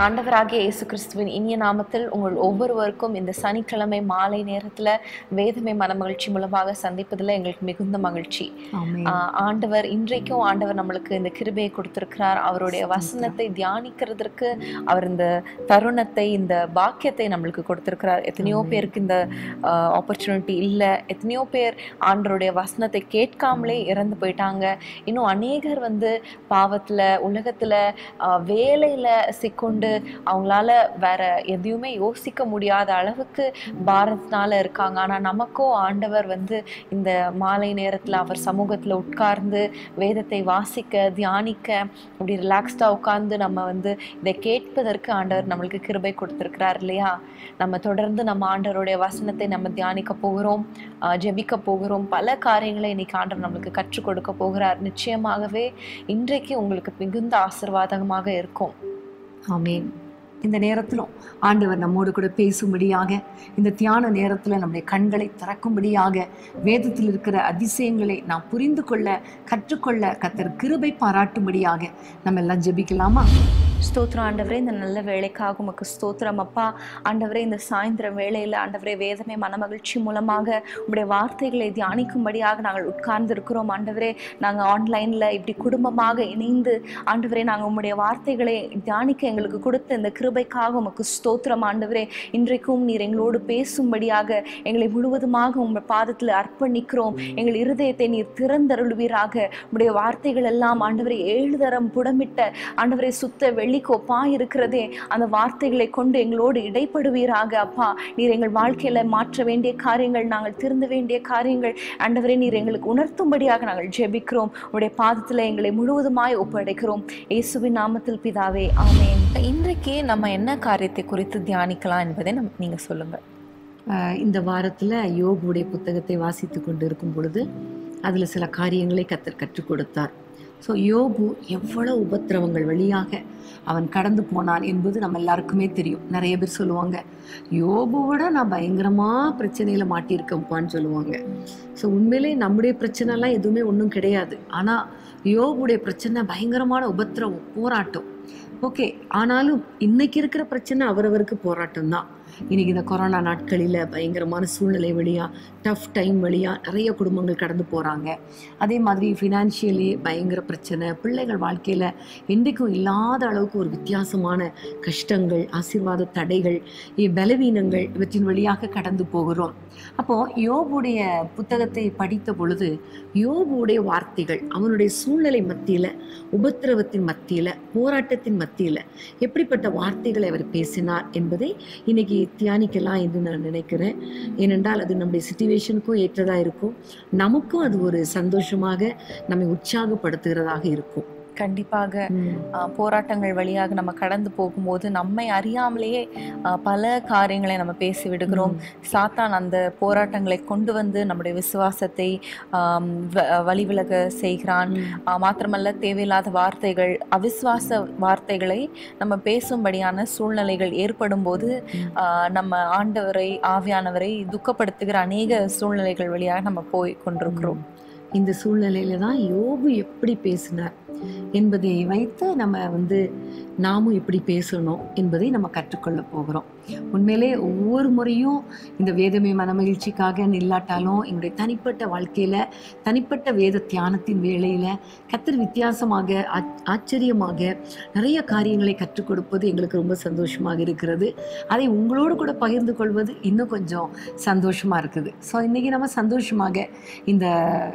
ஆண்டவராகிய இயேசு கிறிஸ்துவின் இனிய நாமத்தில் உங்கள் ஒவ்வொருவருக்கும் இந்த சனிக்கிழமை மாலை நேரத்துல வேதமை மனமகிழ்ச்சி மூலமாக சந்திப்பதில் எங்களுக்கு மிகுந்த மகிழ்ச்சி ஆமென். ஆஹ் ஆண்டவர் இன்றைக்கும் ஆண்டவர் நம்மளுக்கு இந்த கிருபையை கொடுத்திருக்கிறார் அவருடைய வசனத்தை தியானிக்கிறதற்கு அவர் இந்த தருணத்தை இந்த பாக்கியத்தை நம்மளுக்கு கொடுத்திருக்கிறார் எத்தனையோ ஆமென். பேருக்கு இந்த ஆப்பர்ச்சுனிட்டி இல்லை எத்தனையோ பேர் ஆண்டவருடைய வசனத்தை கேட்காமலே இறந்து போயிட்டாங்க இன்னும் அநேகர் வந்து பாவத்துல உலகத்துல ஆஹ் வேலையில சிக்கொண்டு அவங்களால வேற எதையுமே யோசிக்க முடியாத அளவுக்கு பாரத்தினால இருக்காங்க ஆனா நமக்கோ ஆண்டவர் வந்து இந்த மாலை நேரத்துல அவர் சமூகத்துல உட்கார்ந்து வேதத்தை வாசிக்க தியானிக்க அப்படி ரிலாக்ஸ்டா உட்கார்ந்து நம்ம வந்து இதை கேட்பதற்கு ஆண்டவர் நம்மளுக்கு கிருபை கொடுத்திருக்கிறார் இல்லையா நம்ம தொடர்ந்து நம்ம ஆண்டவருடைய வசனத்தை நம்ம தியானிக்க போகிறோம் ஆஹ் ஜெபிக்க போகிறோம் பல காரியங்களை இன்னைக்கு ஆண்டவர் நம்மளுக்கு கற்றுக் கொடுக்க போகிறார் நிச்சயமாகவே இன்றைக்கு உங்களுக்கு மிகுந்த ஆசீர்வாதமாக இருக்கும் ஆமென் இந்த நேரத்திலும் ஆண்டவர் நம்மோடு கூட பேசும்படியாக இந்த தியான நேரத்தில் நம்முடைய கண்களை திறக்கும்படியாக வேதத்தில் இருக்கிற அதிசயங்களை நாம் புரிந்து கொள்ள கற்றுக்கொள்ள கத்தர் கிருபை பாராட்டும்படியாக நம்ம எல்லாம் ஜெபிக்கலாமா ஸ்தோத்திரம் ஆண்டவரே இந்த நல்ல வேலைக்காக உமக்கு ஸ்தோத்திரம் அப்பா ஆண்டவரே இந்த சாயந்தரம் வேளையில் ஆண்டவரே வேதனை மனமகிழ்ச்சி மூலமாக உங்களுடைய வார்த்தைகளை தியானிக்கும்படியாக நாங்கள் உட்கார்ந்து இருக்கிறோம் ஆண்டவரே நாங்கள் ஆன்லைனில் இப்படி குடும்பமாக இணைந்து ஆண்டவரே நாங்கள் உங்களுடைய வார்த்தைகளை தியானிக்க எங்களுக்கு கொடுத்த இந்த கிருபைக்காக உமக்கு ஸ்தோத்திரம் ஆண்டவரே இன்றைக்கும் நீர் எங்களோடு பேசும்படியாக எங்களை முழுவதுமாக உங்கள் பாதத்தில் அர்ப்பணிக்கிறோம் எங்கள் இருதயத்தை நீர் திறந்தருளுவீராக உடைய வார்த்தைகள் எல்லாம் ஆண்டவரை ஏழு தரம் புடமிட்ட ஆண்டவரை சுத்த வெள்ளிக்கோப்பா இருக்கிறதே அந்த வார்த்தைகளை கொண்டு எங்களோடு இடைப்படுவீராக அப்பா நீர் எங்கள் வாழ்க்கையில மாற்ற வேண்டிய காரியங்கள் நாங்கள் திருந்த வேண்டிய காரியங்கள் ஆண்டவரே நீர் எங்களுக்கு உணர்த்தும்படியாக நாங்கள் ஜெபிக்கிறோம் உடைய பாதத்துல எங்களை முழுவதுமாய் ஒப்படைக்கிறோம் இயேசுவின் நாமத்தில் பிதாவே ஆமென் இன்றைக்கு நம்ம என்ன காரியத்தை குறித்து தியானிக்கலாம் என்பதை நம் நீங்க சொல்லுங்க ஆஹ் இந்த வாரத்தில் யோகுடைய புத்தகத்தை வாசித்து கொண்டு இருக்கும் பொழுது அதில் சில காரியங்களை கத்தர் கற்றுக் கொடுத்தார் ஸோ யோபு எவ்வளவு உபத்திரவங்கள் வழியாக அவன் கடந்து போனான் என்பது நம்ம எல்லாருக்குமே தெரியும் நிறைய பேர் சொல்லுவாங்க யோபுவோட நான் பயங்கரமாக பிரச்சனையில் மாட்டியிருக்கேன்ப்பான்னு சொல்லுவாங்க ஸோ உண்மையிலே நம்முடைய பிரச்சனைலாம் எதுவுமே ஒன்றும் கிடையாது ஆனால் யோபுடைய பிரச்சனை பயங்கரமான உபத்திரவம் போராட்டம் ஓகே ஆனாலும் இன்னைக்கு இருக்கிற பிரச்சனை அவரவருக்கு போராட்டம் தான் இன்னைக்கு இந்த கொரோனா நாட்களில் பயங்கரமான சூழ்நிலை வழியா டஃப் டைம் வழியா நிறைய குடும்பங்கள் கடந்து போகிறாங்க அதே மாதிரி ஃபினான்ஷியலி பயங்கர பிரச்சனை பிள்ளைகள் வாழ்க்கையில் என்றைக்கும் இல்லாத அளவுக்கு ஒரு வித்தியாசமான கஷ்டங்கள் ஆசீர்வாத தடைகள் இ- பலவீனங்கள் இவற்றின் வழியாக கடந்து போகிறோம் அப்போ யோபுடைய புத்தகத்தை படித்த பொழுது யோபுடைய வார்த்தைகள் அவனுடைய சூழ்நிலை மத்தியில் உபத்திரவத்தின் மத்தியில் போராட்டத்தின் மத்தியில் எப்படிப்பட்ட வார்த்தைகளை அவர் பேசினார் என்பதை இன்னைக்கு தியானிக்கலாம் என்று நான் நினைக்கிறேன் ஏனென்றால் அது நம்முடைய சுச்சுவேஷனுக்கும் ஏற்றதாக இருக்கும் நமக்கும் அது ஒரு சந்தோஷமாக நம்மை உற்சாகப்படுத்துகிறதாக இருக்கும் கண்டிப்பாக ஆஹ் போராட்டங்கள் வழியாக நம்ம கடந்து போகும்போது நம்மை அறியாமலேயே ஆஹ் பல காரியங்களை நம்ம பேசி விடுகிறோம் சாத்தான் அந்த போராட்டங்களை கொண்டு வந்து நம்முடைய விசுவாசத்தை ஆம், வ- வழிவிலக செய்கிறான் ஆஹ் மாத்திரமல்ல தேவையில்லாத வார்த்தைகள் அவிசுவாச வார்த்தைகளை நம்ம பேசும்படியான சூழ்நிலைகள் ஏற்படும் போது ஆஹ் நம்ம ஆண்டவரை ஆவியானவரை துக்கப்படுத்துகிற அநேக சூழ்நிலைகள் வழியாக நம்ம போய் கொண்டிருக்கிறோம் இந்த சூழ்நிலையில தான் யோபு எப்படி பேசினார் என்பதை வைத்து நம்ம வந்து நாமும் எப்படி பேசணும் என்பதை நம்ம கற்றுக்கொள்ள போகிறோம் உண்மையிலே ஒவ்வொரு முறையும் இந்த வேதமே மனமகிழ்ச்சிக்காக நில்லாட்டாலும் எங்களுடைய தனிப்பட்ட வாழ்க்கையில தனிப்பட்ட வேத தியானத்தின் வேளையில கத்தர் வித்தியாசமாக ஆச்- ஆச்சரியமாக நிறைய காரியங்களை கற்றுக் கொடுப்பது எங்களுக்கு ரொம்ப சந்தோஷமாக இருக்கிறது அதை உங்களோடு கூட பகிர்ந்து கொள்வது இன்னும் கொஞ்சம் சந்தோஷமா இருக்குது ஸோ இன்னைக்கு நம்ம சந்தோஷமாக இந்த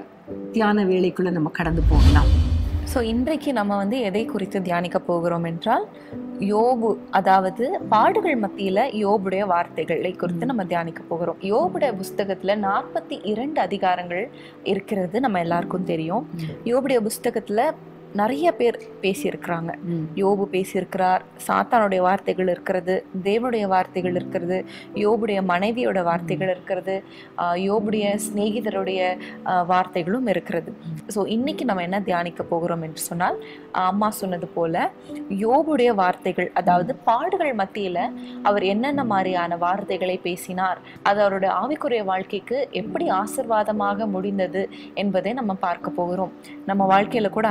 தியான வேலைக்குள்ள நம்ம கடந்து போகலாம் ஸோ இன்றைக்கு நம்ம வந்து எதை குறித்து தியானிக்க போகிறோம் என்றால் யோபு அதாவது பாடுகள் மத்தியில யோபுடைய வார்த்தைகளை குறித்து நம்ம தியானிக்க போகிறோம் யோபுடைய புஸ்தகத்துல நாற்பத்தி இரண்டு அதிகாரங்கள் இருக்கிறது நம்ம எல்லாருக்கும் தெரியும் யோபுடைய புஸ்தகத்துல நிறைய பேர் பேசியிருக்கிறாங்க யோபு பேசியிருக்கிறார் சாத்தானுடைய வார்த்தைகள் இருக்கிறது தேவனுடைய வார்த்தைகள் இருக்கிறது யோபுடைய மனைவியோட வார்த்தைகள் இருக்கிறது ஆஹ் யோபுடைய சிநேகிதருடைய ஆஹ் வார்த்தைகளும் இருக்கிறது ஸோ இன்னைக்கு நம்ம என்ன தியானிக்க போகிறோம் என்று சொன்னால் ஆஹ் அம்மா சொன்னது போல யோபுடைய வார்த்தைகள் அதாவது பாடுகள் மத்தியில அவர் என்னென்ன மாதிரியான வார்த்தைகளை பேசினார் அது அவருடைய ஆவிக்குரிய வாழ்க்கைக்கு எப்படி ஆசிர்வாதமாக முடிந்தது என்பதை நம்ம பார்க்க போகிறோம் நம்ம வாழ்க்கையில கூட அநேக நேரம்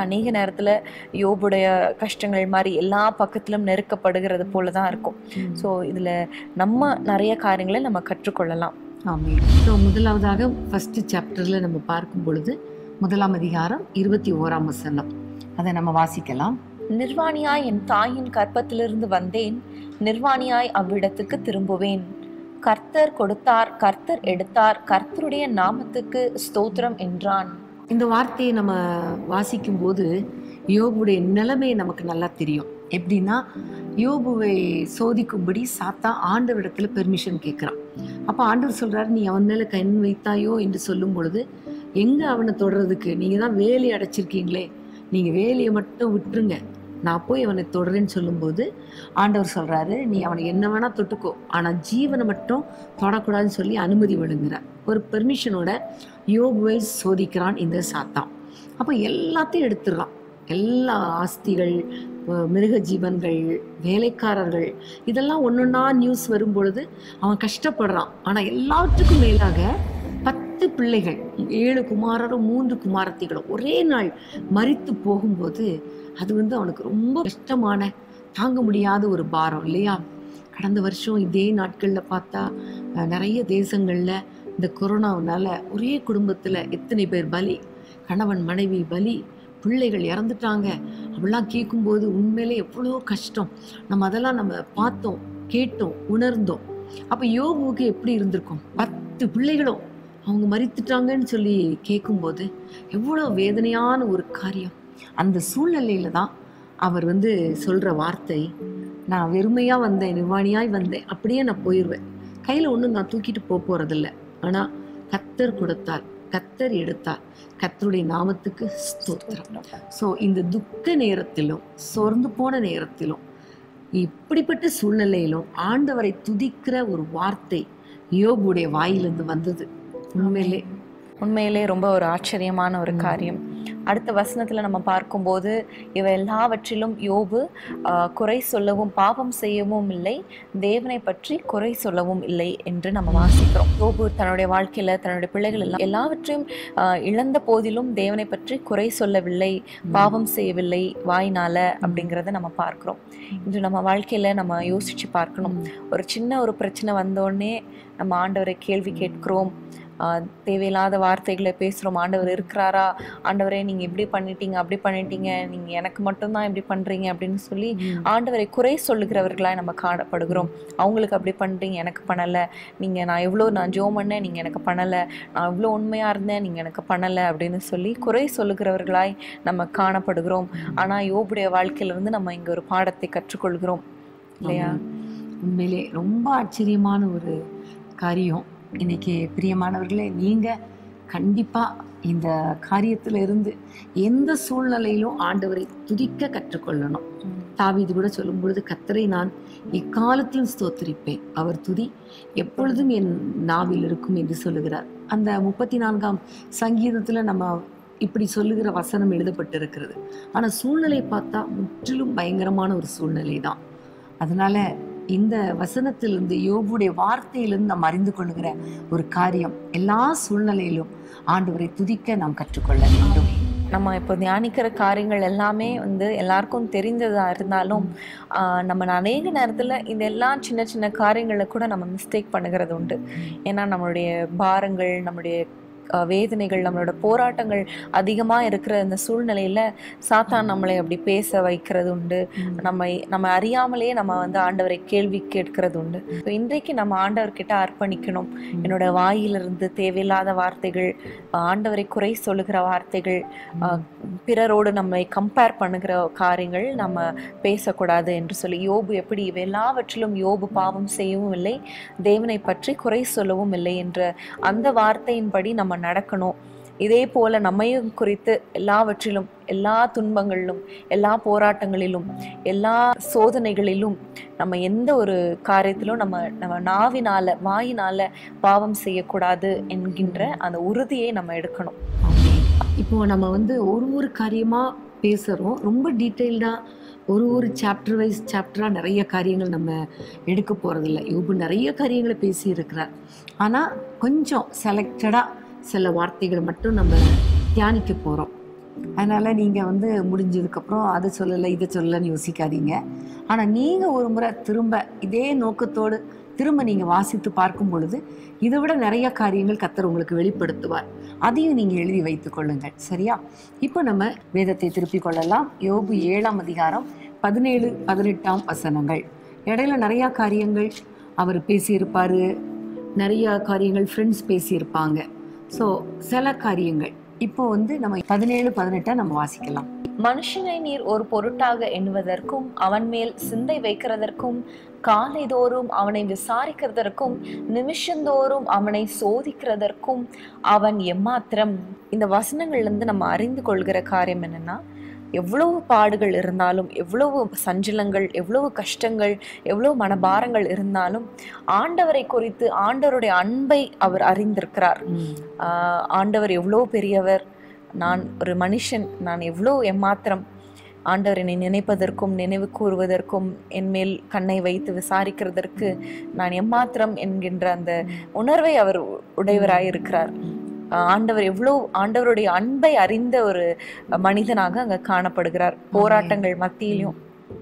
நேரத்துல யோபுடைய கஷ்டங்கள் மாதிரி எல்லா பக்கத்திலும் நெருக்கப்படுகிறது போல தான் இருக்கும் ஸோ இதுல நம்ம நிறைய காரியங்களை நம்ம கற்றுக்கொள்ளலாம் ஆமாம் ஸோ முதலாவதாக ஃபஸ்ட்டு சாப்டரில் நம்ம பார்க்கும் பொழுது முதலாம் அதிகாரம் இருபத்தி ஓராம் வசனம் அதை நம்ம வாசிக்கலாம் நிர்வாணியாய் என் தாயின் கற்பத்திலிருந்து வந்தேன் நிர்வாணியாய் அவ்விடத்துக்கு திரும்புவேன் கர்த்தர் கொடுத்தார் கர்த்தர் எடுத்தார் கர்த்தருடைய நாமத்துக்கு ஸ்தோத்திரம் என்றான் இந்த வார்த்தையை நம்ம வாசிக்கும் போது யோபுடைய நிலைமை நமக்கு நல்லா தெரியும் எப்படின்னா யோபுவை சோதிக்கும்படி சாத்தா ஆண்டவரிடத்துல பெர்மிஷன் கேட்குறான் அப்போ ஆண்டவர் சொல்றாரு நீ அவன் மேலே கண் வைத்தாயோ என்று சொல்லும் பொழுது எங்கே அவனை தொடர்றதுக்கு நீங்கள் தான் வேலையை அடைச்சிருக்கீங்களே நீங்கள் வேலையை மட்டும் விட்டுருங்க நான் போய் அவனை தொடரேன்னு சொல்லும்போது ஆண்டவர் சொல்றாரு நீ அவனை என்ன வேணா தொட்டுக்கோ ஆனால் ஜீவனை மட்டும் தொடக்கூடாதுன்னு சொல்லி அனுமதி வழங்குறார் ஒரு பெர்மிஷனோட யோபுவை சோதிக்கிறான் இந்த சாத்தான் அப்போ எல்லாத்தையும் எடுத்துடுறான் எல்லா ஆஸ்திகள் அஹ் மிருக ஜீவன்கள் வேலைக்காரர்கள் இதெல்லாம் ஒன்றொன்னா நியூஸ் வரும் பொழுது அவன் கஷ்டப்படுறான் ஆனால் எல்லாத்துக்கும் மேலாக பத்து பிள்ளைகள் ஏழு குமாரரும் மூன்று குமாரத்திகளும் ஒரே நாள் மரித்து போகும்போது அது வந்து அவனுக்கு ரொம்ப கஷ்டமான தாங்க முடியாத ஒரு பாரம் இல்லையா கடந்த வருஷம் இதே நாட்களில் பார்த்தா அஹ், நிறைய தேசங்களில் இந்த கொரோனாவுனால ஒரே குடும்பத்தில் எத்தனை பேர் பலி கணவன் மனைவி பலி பிள்ளைகள் இறந்துட்டாங்க அப்படிலாம் கேட்கும்போது உண்மையிலே எவ்வளோ கஷ்டம் நம்ம அதெல்லாம் நம்ம பார்த்தோம் கேட்டோம் உணர்ந்தோம் அப்போ யோபுவுக்கு எப்படி இருந்திருக்கும் பத்து பிள்ளைகளும் அவங்க மறித்துட்டாங்கன்னு சொல்லி கேட்கும்போது எவ்வளோ வேதனையான ஒரு காரியம் அந்த சூழ்நிலையில தான் அவர் வந்து சொல்கிற வார்த்தை நான் வெறுமையாக வந்தேன் நிர்வாணியாய் வந்தேன் அப்படியே நான் போயிடுவேன் கையில் ஒன்றும் நான் தூக்கிட்டு போக போகிறதில்ல ஆனால் கத்தர் கொடுத்தார் கத்தர் எடுத்தார் கத்தருடைய நாமத்துக்கு ஸ்தோத்திரம் ஸோ இந்த துக்க நேரத்திலும் சோர்ந்து போன நேரத்திலும் இப்படிப்பட்ட சூழ்நிலையிலும் ஆண்டவரை துதிக்கிற ஒரு வார்த்தை யோபுடைய வாயிலிருந்து வந்தது உண்மையிலே உண்மையிலே ரொம்ப ஒரு ஆச்சரியமான ஒரு காரியம் அடுத்த வசனத்துல நம்ம பார்க்கும்போது இவ எல்லாவற்றிலும் யோபு ஆஹ், குறை சொல்லவும் பாவம் செய்யவும் இல்லை தேவனை பற்றி குறை சொல்லவும் இல்லை என்று நம்ம வாசிக்கிறோம் யோபு தன்னுடைய வாழ்க்கையில தன்னுடைய பிள்ளைகள் எல்லாம் எல்லாவற்றையும் ஆஹ், இழந்த போதிலும் தேவனை பற்றி குறை சொல்லவில்லை பாவம் செய்யவில்லை வாயினால அப்படிங்கிறத நம்ம பார்க்கிறோம் இன்று நம்ம வாழ்க்கையில நம்ம யோசிச்சு பார்க்கணும் ஒரு சின்ன ஒரு பிரச்சனை வந்தோடனே நம்ம ஆண்டவரை கேள்வி கேட்கிறோம் ஆஹ் தேவையில்லாத வார்த்தைகளை பேசுகிறோம் ஆண்டவர் இருக்கிறாரா ஆண்டவரே நீங்கள் இப்படி பண்ணிட்டீங்க அப்படி பண்ணிட்டீங்க நீங்கள் எனக்கு மட்டும்தான் இப்படி பண்ணுறீங்க அப்படின்னு சொல்லி ஆண்டவரை குறை சொல்லுகிறவர்களாய் நம்ம காணப்படுகிறோம் அவங்களுக்கு அப்படி பண்ணுறீங்க எனக்கு பண்ணலை நீங்கள் நான் எவ்வளோ நான் ஜோ பண்ணேன் நீங்கள் எனக்கு பண்ணலை நான் இவ்வளோ உண்மையாக இருந்தேன் நீங்கள் எனக்கு பண்ணலை அப்படின்னு சொல்லி குறை சொல்லுகிறவர்களாய் நம்ம காணப்படுகிறோம் ஆனால் யோபுடைய வாழ்க்கையிலிருந்து நம்ம இங்கே ஒரு பாடத்தை கற்றுக்கொள்கிறோம் இல்லையா ஆமாம். உண்மையிலே ரொம்ப ஆச்சரியமான ஒரு காரியம் இன்னைக்கு பிரியமானவர்களே நீங்க கண்டிப்பா இந்த காரியத்துல இருந்து எந்த சூழ்நிலையிலும் ஆண்டவரை துதிக்க கற்றுக்கொள்ளணும் தாவீது கூட சொல்லும் பொழுது கத்தரை நான் எக்காலத்திலும் ஸ்தோத்திரிப்பேன் அவர் துதி எப்பொழுதும் என் நாவில் இருக்கும் என்று சொல்லுகிறார் அந்த முப்பத்தி நான்காம் சங்கீதத்துல நம்ம இப்படி சொல்லுகிற வசனம் எழுதப்பட்டிருக்கிறது ஆனா சூழ்நிலை பார்த்தா முற்றிலும் பயங்கரமான ஒரு சூழ்நிலை தான் அதனால இந்த வசனத்திலிருந்து யோபுடைய வார்த்தையிலிருந்து நாம் அறிந்து கொள்ளுகிற ஒரு காரியம் எல்லா சூழ்நிலையிலும் ஆண்டவரை துதிக்க நாம் கற்றுக்கொள்ள வேண்டும் நம்ம இப்போ தியானிக்கிற காரியங்கள் எல்லாமே வந்து எல்லாருக்கும் தெரிந்ததா இருந்தாலும் ஆஹ் நம்ம அநேக நேரத்தில் இந்த எல்லா சின்ன சின்ன காரியங்களை கூட நம்ம மிஸ்டேக் பண்ணுகிறது உண்டு ஏன்னா நம்மளுடைய பாரங்கள் நம்மளுடைய ஆஹ் வேதனைகள் நம்மளோட போராட்டங்கள் அதிகமாக இருக்கிற இந்த சூழ்நிலையில் சாத்தான் நம்மளை அப்படி பேச வைக்கிறது உண்டு நம்மை நம்ம அறியாமலே நம்ம வந்து ஆண்டவரை கேள்வி கேட்கிறது உண்டு இப்போ இன்றைக்கு நம்ம ஆண்டவர்கிட்ட அர்ப்பணிக்கணும் என்னோட வாயிலிருந்து தேவையில்லாத வார்த்தைகள் ஆண்டவரை குறை சொல்லுகிற வார்த்தைகள் ஆஹ் பிறரோடு நம்மை கம்பேர் பண்ணுகிற காரியங்கள் நம்ம பேசக்கூடாது என்று சொல்லி யோபு எப்படி இவை எல்லாவற்றிலும் யோபு பாவம் செய்யவும் இல்லை தேவனை பற்றி குறை சொல்லவும் இல்லை என்ற அந்த வார்த்தையின்படி நம்ம நடக்கணும் இதே போல நம்மையும் குறித்து எல்லாவற்றிலும் எல்லா துன்பங்களிலும் எல்லா போராட்டங்களிலும் எல்லா சோதனைகளிலும் நம்ம எந்த ஒரு காரியத்திலும் நம்ம நம்ம நாவினால வாயினால பாவம் செய்யக்கூடாது என்கின்ற அந்த உறுதியை நம்ம எடுக்கணும் இப்போ நம்ம வந்து ஒரு ஒரு காரியமா பேசுறோம் ரொம்ப டீட்டெயில்டா ஒரு ஒரு சாப்டர் வைஸ் சாப்டரா நிறைய காரியங்கள் நம்ம எடுக்க போறதில்ல யோபு நிறைய காரியங்களை பேசி இருக்கிறார் ஆனா கொஞ்சம் செலக்டடா சில வார்த்தைகள் மட்டும் நம்ம தியானிக்க போறோம் அதனால நீங்க வந்து முடிஞ்சதுக்கப்புறம் அதை சொல்லலை இதை சொல்லலைன்னு யோசிக்காதீங்க ஆனா நீங்க ஒரு முறை திரும்ப இதே நோக்கத்தோடு திரும்ப நீங்க வாசித்து பார்க்கும் பொழுது இதை விட நிறைய காரியங்கள் கத்தர் உங்களுக்கு வெளிப்படுத்துவார் அதையும் நீங்க எழுதி வைத்துக் கொள்ளுங்கள் சரியா இப்போ நம்ம வேதத்தை திருப்பிக் கொள்ளலாம் யோபு ஏழாம் அதிகாரம் பதினேழு பதினெட்டாம் வசனங்கள் இடையில நிறைய காரியங்கள் அவர் பேசியிருப்பாரு நிறைய காரியங்கள் ஃப்ரெண்ட்ஸ் பேசியிருப்பாங்க ஸோ சில காரியங்கள் இப்போ வந்து நம்ம பதினேழு பதினெட்டை நம்ம வாசிக்கலாம் மனுஷனை நீர் ஒரு பொருட்டாக எண்ணுவதற்கும் அவன் மேல் சிந்தை வைக்கிறதற்கும் காலைதோறும் அவனை விசாரிக்கிறதற்கும் நிமிஷந்தோறும் அவனை சோதிக்கிறதற்கும் அவன் எம்மாத்திரம் இந்த வசனங்கள்ல இருந்து நம்ம அறிந்து கொள்கிற காரியம் என்னன்னா எவ்வளவு பாடுகள் இருந்தாலும் எவ்வளவு சஞ்சலங்கள் எவ்வளவு கஷ்டங்கள் எவ்வளவு மனபாரங்கள் இருந்தாலும் ஆண்டவரை குறித்து ஆண்டவருடைய அன்பை அவர் அறிந்திருக்கிறார் ஆஹ் ஆண்டவர் எவ்வளோ பெரியவர் நான் ஒரு மனுஷன் நான் எவ்வளோ எம்மாத்திரம் ஆண்டவர் என்னை நினைப்பதற்கும் நினைவு கூறுவதற்கும் என் மேல் கண்ணை வைத்து விசாரிக்கிறதற்கு நான் எம்மாத்திரம் என்கின்ற அந்த உணர்வை அவர் உடையவராயிருக்கிறார் ஆஹ் ஆண்டவர் எவ்வளோ ஆண்டவருடைய அன்பை அறிந்த ஒரு மனிதனாக அங்க காணப்படுகிறார் போராட்டங்கள் மத்தியிலும்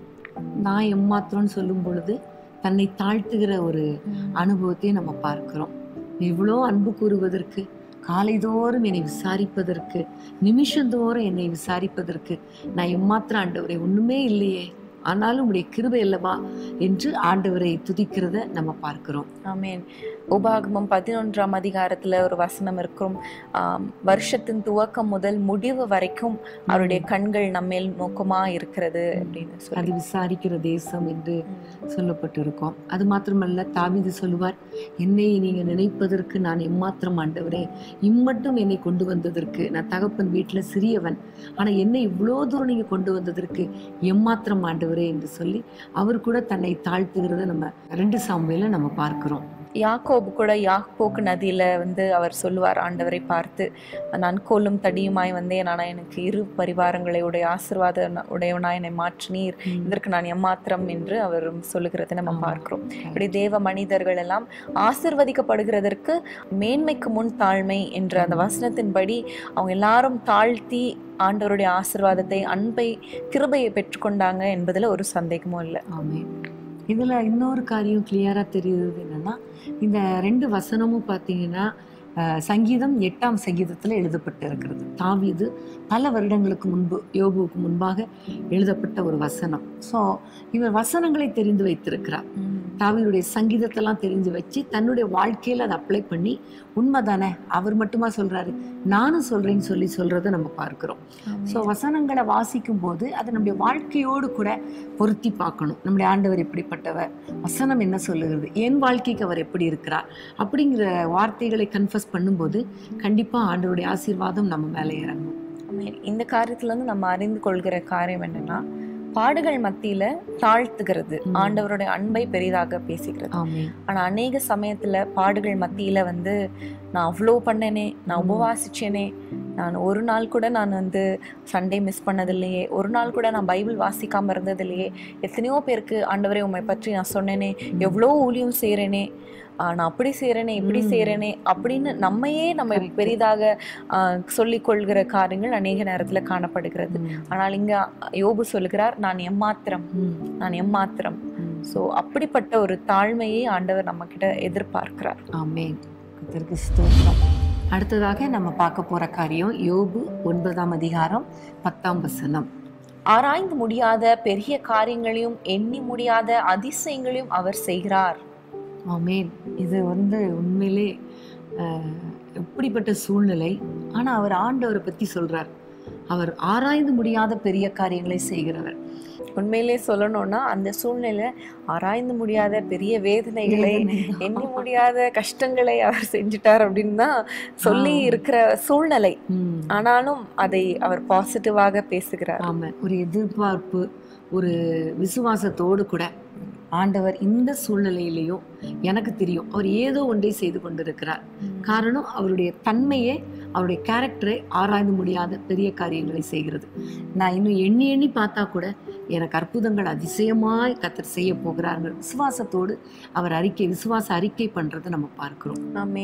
நான் எம்மாத்திரம்னு சொல்லும் பொழுது தன்னை தாழ்த்துகிற ஒரு அனுபவத்தை நம்ம பார்க்கிறோம் இவ்வளோ அன்பு கூறுவதற்கு காலைதோறும் என்னை விசாரிப்பதற்கு நிமிஷந்தோறும் என்னை விசாரிப்பதற்கு நான் எம்மாத்திரம் ஆண்டவரை ஒண்ணுமே இல்லையே ஆனாலும் உடைய கிருபை அல்லவா என்று ஆண்டவரை துதிக்கிறத நம்ம பார்க்கிறோம் ஆமேன் உபாகமம் பதினொன்றாம் அதிகாரத்துல ஒரு வசனம் இருக்கும் ஆம், வருஷத்தின் துவக்கம் முதல் முடிவு வரைக்கும் அவருடைய கண்கள் நம்மேல் நோக்கமா இருக்கிறது அப்படின்னு சொல்லி அது விசாரிக்கிற தேசம் என்று ம். சொல்லப்பட்டிருக்கோம் அது மாத்திரமல்ல தாவீது சொல்லுவார் என்னை நீங்க நினைப்பதற்கு நான் எம்மாத்திரம் ஆண்டவரே இம்மட்டும் என்னை கொண்டு வந்ததற்கு நான் தகப்பன் வீட்டுல சிறியவன் ஆனா என்னை இவ்வளோ தூரம் நீங்க கொண்டு வந்ததற்கு எம்மாத்திரம் ஆண்டவரே என்று சொல்லி அவர் கூட தன்னை தாழ்த்துகிறத நம்ம ரெண்டு சாம்பையில நம்ம பார்க்கிறோம் யாக்கோபு கூட யாக்கோக்கு நதியில வந்து அவர் சொல்லுவார் ஆண்டவரை பார்த்து நான் கோலும் தடியுமாய் வந்தேன் ஆனா எனக்கு இரு பரிவாரங்களை உடைய ஆசிர்வாத உடையவனாய் என்னை மாற்றினீர் இதற்கு நான் எம்மாத்திரம் என்று அவர் சொல்லுகிறதை நம்ம ஆமா. பார்க்கிறோம் இப்படி தேவ மனிதர்கள் எல்லாம் ஆசிர்வதிக்கப்படுகிறதற்கு மேன்மைக்கு முன் தாழ்மை என்ற அந்த வசனத்தின்படி அவங்க எல்லாரும் தாழ்த்தி ஆண்டவருடைய ஆசிர்வாதத்தை அன்பை கிருபையை பெற்றுக்கொண்டாங்க என்பதுல ஒரு சந்தேகமும் இல்லை ஆமே இதுல இன்னொரு காரியம் கிளியரா தெரியுது என்னன்னா இந்த ரெண்டு வசனமும் பார்த்தீங்கன்னா அஹ், சங்கீதம் எட்டாம் சங்கீதத்துல எழுதப்பட்டு இருக்கிறது தாவீது பல வருடங்களுக்கு முன்பு யோபுவுக்கு முன்பாக எழுதப்பட்ட ஒரு வசனம் ஸோ இவர் வசனங்களை தெரிந்து வைத்திருக்கிறார் தாவீதுடைய சங்கீதத்தெல்லாம் தெரிஞ்சு வச்சு தன்னுடைய வாழ்க்கையில அதை அப்ளை பண்ணி உண்மைதானே அவர் மட்டுமா சொல்றாரு நானும் சொல்றேன்னு சொல்லி சொல்றதை நம்ம பார்க்கிறோம் ஸோ வசனங்களை வாசிக்கும் போது அதை நம்முடைய வாழ்க்கையோடு கூட பொருத்தி பார்க்கணும் நம்முடைய ஆண்டவர் எப்படிப்பட்டவர் வசனம் என்ன சொல்லுகிறது என் வாழ்க்கைக்கு அவர் எப்படி இருக்கிறார் அப்படிங்கிற வார்த்தைகளை கன்ஃபஸ் பண்ணும்போது கண்டிப்பா ஆண்டவருடைய ஆசீர்வாதம் நம்ம மேலே இறங்கும் ஆமென். இந்த காரியத்துல இருந்து நம்ம அறிந்து கொள்கிற காரியம் என்னன்னா பாடுகள் மத்தியில தாழ்த்துகிறது ம். ஆண்டவருடைய அன்பை பெரிதாக பேசுகிறது ஆமே ஆனா அநேக சமயத்துல பாடுகள் மத்தியில வந்து நான் அவ்வளோ பண்ணேனே நான் ம். உபவாசிச்சேனே நான் ஒரு நாள் கூட நான் வந்து சண்டே மிஸ் பண்ணதில்லையே ஒரு நாள் கூட நான் பைபிள் வாசிக்காம இருந்ததில்லையே எத்தனையோ பேருக்கு ஆண்டவரே உண்மை பற்றி நான் சொன்னேனே எவ்வளோ ஊழியம் செய்கிறேனே நான் அப்படி செய்கிறேனே இப்படி ம். செய்கிறேனே அப்படின்னு நம்மையே நம்ம Correct. பெரிதாக சொல்லிக் கொள்கிற காரியங்கள் அநேக நேரத்துல காணப்படுகிறது ம், ஆனால் இங்க யோபு சொல்லுகிறார் நான் எம்மாத்திரம் ம், நான் எம்மாத்திரம் ம். ஸோ அப்படிப்பட்ட ஒரு தாழ்மையை ஆண்டவர் நம்ம கிட்ட எதிர்பார்க்கிறார் ஆமென் கர்த்தருக்கு ஸ்தோத்திரம் அடுத்ததாக நம்ம பார்க்க போற காரியம் யோபு ஒன்பதாம் அதிகாரம் பத்தாம் வசனம் ஆராய்ந்து முடியாத பெரிய காரியங்களையும் எண்ணி முடியாத அதிசயங்களையும் அவர் செய்கிறார் ஆமென் இது வந்து உண்மையிலே அஹ், எப்படிப்பட்ட சூழ்நிலை ஆனா அவர் ஆண்டவரை பத்தி சொல்றார் அவர் ஆராய்ந்து முடியாத பெரிய காரியங்களை செய்கிறவர் உண்மையிலே சொல்லணும்னா அந்த சூழ்நிலை ஆராய்ந்து முடியாத பெரிய வேதனைகளை எண்ணி முடியாத கஷ்டங்களை அவர் செஞ்சுட்டார் அப்படின்னு தான் சொல்லி ஆ. இருக்கிற சூழ்நிலை ம், ஆனாலும் அதை அவர் பாசிட்டிவாக பேசுகிறார் ஆமா ஒரு எதிர்பார்ப்பு ஒரு விசுவாசத்தோடு கூட ஆண்டவர் இந்த சூழ்நிலையிலையும் எனக்கு தெரியும் அவர் ஏதோ ஒன்றை செய்து கொண்டிருக்கிறார் காரணம் அவருடைய தன்மையே அவருடைய கேரக்டரை ஆராய்ந்து முடியாத பெரிய காரியங்களை செய்கிறது நான் இன்னும் எண்ணி எண்ணி பார்த்தா கூட எனக்கு அற்புதங்கள் அதிசயமாய் கத்தர் செய்ய போகிறார்கள் விசுவாசத்தோடு அவர் அறிக்கை விசுவாச அறிக்கை பண்றதை நம்ம பார்க்கிறோம் ஆமேன்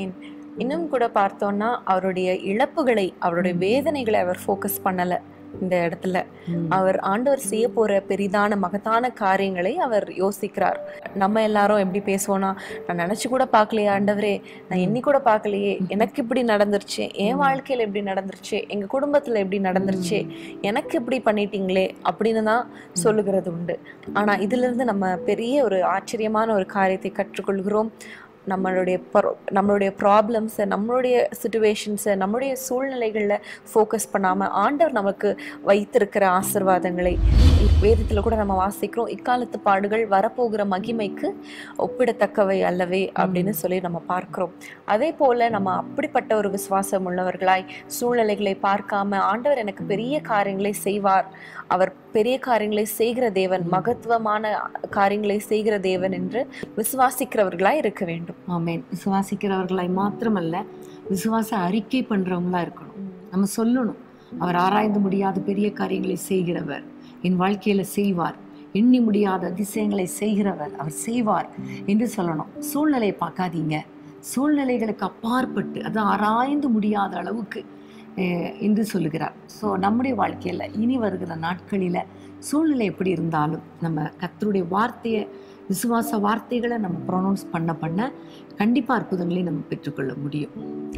இன்னும் கூட பார்த்தோம்னா அவருடைய இழப்புகளை அவருடைய வேதனைகளை அவர் ஃபோக்கஸ் பண்ணல இந்த இடத்துல ம். அவர் ஆண்டவர் செய்ய போற பெரிதான மகத்தான காரியங்களை அவர் யோசிக்கிறார் நம்ம எல்லாரும் எப்படி பேசுவோம்னா நான் நினைச்சு கூட பார்க்கலையே ஆண்டவரே நான் எண்ணி கூட பார்க்கலையே எனக்கு இப்படி நடந்துருச்சு என் வாழ்க்கையில எப்படி நடந்துருச்சு எங்க குடும்பத்துல எப்படி நடந்துருச்சு எனக்கு இப்படி பண்ணிட்டீங்களே அப்படின்னு தான் சொல்லுகிறது உண்டு ஆனா இதுல இருந்து நம்ம பெரிய ஒரு ஆச்சரியமான ஒரு காரியத்தை கற்றுக்கொள்கிறோம் நம்மளுடைய pro- நம்மளுடைய ப்ராப்ளம்ஸை நம்மளுடைய சுச்சுவேஷன்ஸை நம்மளுடைய சூழ்நிலைகளில் ஃபோக்கஸ் பண்ணாமல் ஆண்டவர் நமக்கு வைத்திருக்கிற ஆசிர்வாதங்களை வேதத்தில் கூட நம்ம வாசிக்கிறோம் இக்காலத்து பாடுகள் வரப்போகிற மகிமைக்கு ஒப்பிடத்தக்கவை அல்லவே அப்படின்னு சொல்லி நம்ம பார்க்கிறோம் அதே போல நம்ம அப்படிப்பட்ட ஒரு விசுவாசம் உள்ளவர்களாய் சூழ்நிலைகளை பார்க்காம ஆண்டவர் எனக்கு பெரிய காரியங்களை செய்வார் அவர் பெரிய காரியங்களை செய்கிற தேவன் மகத்துவமான காரியங்களை செய்கிற தேவன் என்று விசுவாசிக்கிறவர்களாய் இருக்க வேண்டும் ஆமென் விசுவாசிக்கிறவர்களாய் மாத்திரமல்ல விசுவாச அறிக்கை பண்றவங்களா இருக்கணும் நம்ம சொல்லணும் அவர் ஆராய்ந்து முடியாத பெரிய காரியங்களை செய்கிறவர் என் வாழ்க்கையில செய்வார் எண்ணி முடியாத அதிசயங்களை செய்கிறவர் அவர் செய்வார் என்று சொல்லணும் சூழ்நிலையை பார்க்காதீங்க சூழ்நிலைகளுக்கு அப்பாற்பட்டு அது ஆராய்ந்து முடியாத அளவுக்கு அஹ், என்று சொல்லுகிறார் ஸோ நம்முடைய வாழ்க்கையில இனி வருகிற நாட்களில சூழ்நிலை எப்படி இருந்தாலும் நம்ம கர்த்தருடைய வார்த்தையை விசுவாச வார்த்தைகளை நம்ம ப்ரொனவுன்ஸ் பண்ண பண்ண கண்டிப்பா அற்புதங்களை நம்ம பெற்றுக்கொள்ள முடியும்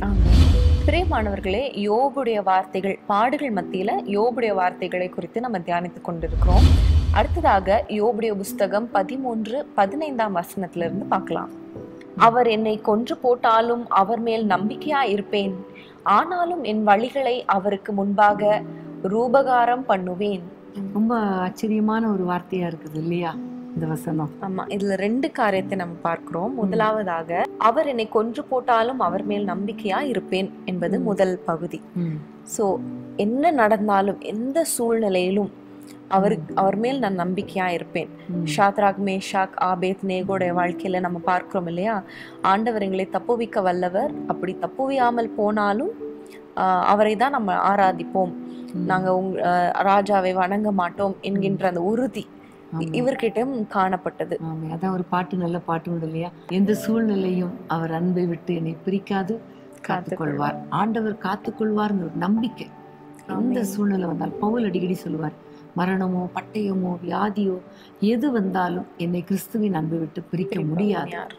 பிரியமானவர்களே யோபுடைய வார்த்தைகள் பாடுகள் மத்தியில யோபுடைய வார்த்தைகளை குறித்து நம்ம தியானித்துக் கொண்டிருக்கிறோம் அடுத்ததாக யோபுடைய புஸ்தகம் பதிமூன்று பதினைந்தாம் வசனத்துல இருந்து பார்க்கலாம் அவர் என்னை கொன்று போட்டாலும் அவர் மேல் நம்பிக்கையா இருப்பேன் ஆனாலும் என் வழிகளை அவருக்கு முன்பாக ரூபகாரம் பண்ணுவேன் ரொம்ப ஆச்சரியமான ஒரு வார்த்தையா இருக்குது இல்லையா இந்த வசனம் ஆமா இதுல ரெண்டு காரியத்தை நம்ம பார்க்கிறோம் முதலாவதாக அவர் என்னை கொன்று போட்டாலும் அவர் மேல் நம்பிக்கையா இருப்பேன் என்பது ம். முதல் பகுதி ம், ஸோ என்ன நடந்தாலும் எந்த சூழ்நிலையிலும் அவருக்கு அவர் மேல் நான் நம்பிக்கையா இருப்பேன் ம், ஷாத்ராக் மேஷாக் ஆபேத் நேகோடைய வாழ்க்கையில நம்ம பார்க்கிறோம் இல்லையா ஆண்டவர் எங்களை தப்புவிக்க வல்லவர் அப்படி தப்புவியாமல் போனாலும் ஆஹ், அவரை தான் நம்ம ஆராதிப்போம் ம். நாங்க உங் ஆஹ், ராஜாவை வணங்க மாட்டோம் என்கின்ற அந்த உறுதி ஆமா. இவர்கிட்டயும் காணப்பட்டது ஆமா அதான் ஒரு பாட்டு நல்ல பாட்டு உண்டு இல்லையா எந்த சூழ்நிலையும் அவர் அன்பை விட்டு என்னை பிரிக்காது காத்துக்கொள்வார் ஆண்டவர் காத்துக்கொள்வார்ங்கிற ஒரு நம்பிக்கை எந்த ஆமென். சூழ்நிலை வந்தாலும் பவுல் அடிக்கடி சொல்லுவார் மரணமோ பட்டயமோ வியாதியோ எது வந்தாலும் என்னை கிறிஸ்துவின் அன்பை விட்டு பிரிக்க முடியாது யார்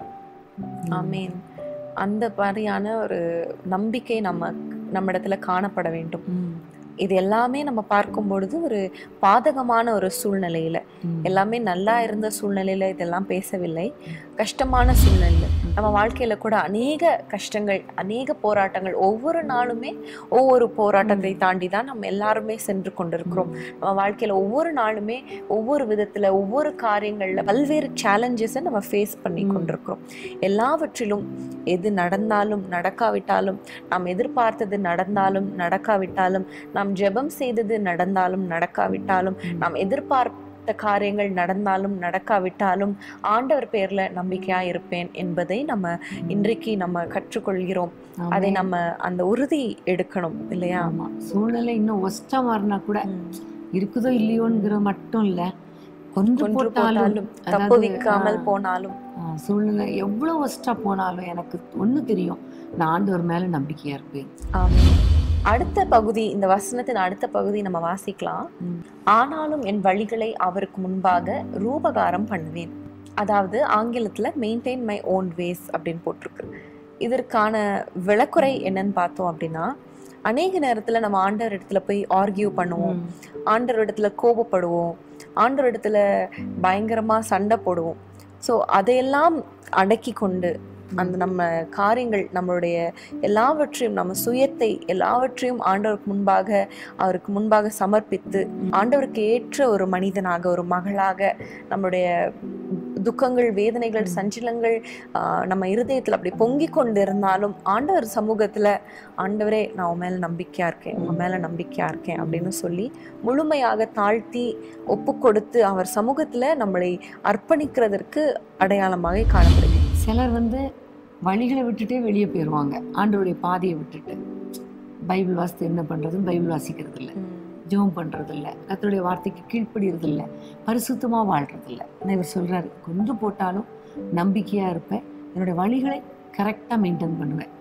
ஆமேன் அந்த மாதிரியான ஒரு நம்பிக்கை நம்ம நம்ம இடத்துல காணப்பட வேண்டும் ம், இது எல்லாமே நம்ம பார்க்கும் பொழுது ஒரு பாதகமான ஒரு சூழ்நிலையில ம், எல்லாமே நல்லா இருந்த சூழ்நிலையில இதெல்லாம் பேசவில்லை கஷ்டமான சூழ்நிலை நம்ம வாழ்க்கையில கூட அநேக கஷ்டங்கள் அநேக போராட்டங்கள் ஒவ்வொரு நாளுமே ஒவ்வொரு போராட்டத்தை தாண்டி தான் நம்ம எல்லாருமே சென்று கொண்டிருக்கிறோம் நம்ம வாழ்க்கையில ஒவ்வொரு நாளுமே ஒவ்வொரு விதத்துல ஒவ்வொரு காரியங்கள்ல பல்வேறு சேலஞ்சஸை நம்ம ஃபேஸ் பண்ணி ம். கொண்டிருக்கிறோம் எல்லாவற்றிலும் எது நடந்தாலும் நடக்காவிட்டாலும் நாம் எதிர்பார்த்தது நடந்தாலும் நடக்காவிட்டாலும் நாம் ஜெபம் செய்தது நடந்தாலும் நடக்காவிட்டாலும் ம். நாம் எதிர்பார்த்த காரியங்கள் நடந்தாலும் நடக்காவிட்டாலும் ஆண்டவர் பேர்ல நம்பிக்கையா இருப்பேன் என்பதை நம்ம இன்றைக்கு நம்ம கற்றுக்கொள்கிறோம் ஆமா. அதை நம்ம அந்த உறுதி எடுக்கணும் இல்லையா ஆமா சூழ்நிலை இன்னும் ஒஸ்டா மாறினா கூட இருக்குதோ இல்லையோங்கிற மட்டும் இல்ல கொன்று கொன்று போட்டாலும் போட்டாலும் அதாவது, தப்புவிக்காமல் ஆ, போனாலும் ஆ, சூழ்நிலை எவ்வளவு ஒஸ்டா போனாலும் எனக்கு ஒண்ணு தெரியும் நான் ஆண்டவர் மேல நம்பிக்கையா இருப்பேன் ஆமென். அடுத்த பகுதி இந்த வசனத்தின் அடுத்த பகுதி நம்ம வாசிக்கலாம் ம். ஆனாலும் என் வழிகளை அவருக்கு முன்பாக ரூபகாரம் பண்ணுவேன் அதாவது ஆங்கிலத்துல மெயின்டைன் மை ஓன் வேஸ் அப்படின்னு போட்டிருக்கு இதற்கான விளக்குறை என்னன்னு பார்த்தோம் அப்படின்னா அநேக நேரத்துல நம்ம ஆண்டவர் இடத்துல போய் ஆர்கியூ பண்ணுவோம் ம், ஆண்டவர் இடத்துல கோபப்படுவோம் ஆண்டவர் இடத்துல பயங்கரமா சண்டை போடுவோம் ஸோ அதையெல்லாம் அடக்கி கொண்டு அந்த நம்ம காரியங்கள் நம்மளுடைய எல்லாவற்றையும் நம்ம சுயத்தை எல்லாவற்றையும் ஆண்டவருக்கு முன்பாக அவருக்கு முன்பாக சமர்ப்பித்து ஆண்டவருக்கு ஏற்ற ஒரு மனிதனாக ஒரு மகளாக நம்மளுடைய துக்கங்கள் வேதனைகள் சஞ்சலங்கள் ஆஹ், நம்ம இருதயத்தில் அப்படி பொங்கி கொண்டு இருந்தாலும் ஆண்டவர் சமூகத்துல ஆண்டவரே நான் உன் மேல நம்பிக்கையா இருக்கேன் உங்க மேல நம்பிக்கையா இருக்கேன் அப்படின்னு சொல்லி முழுமையாக தாழ்த்தி ஒப்பு கொடுத்து அவர் சமூகத்துல நம்மளை அர்ப்பணிக்கிறதற்கு அடையாளமாக காணப்படுகிறது சிலர் வந்து வழிகளை விட்டுட்டே வெளியே போயிடுவாங்க ஆண்டவருடைய பாதையை விட்டுட்டு பைபிள் வாசித்து என்ன பண்றதுன்னு பைபிள் வாசிக்கிறது இல்லை ஜெபம் பண்றது இல்ல கர்த்தருடைய வார்த்தைக்கு கீழ்ப்படிறது இல்ல பரிசுத்தமா வாழ்றது இல்ல ஆனா இவர் சொல்றாரு கொன்று போட்டாலும் நம்பிக்கையா இருப்பேன் என்னுடைய வழிகளை கரெக்டா மெயின்டைன் பண்ணுவேன்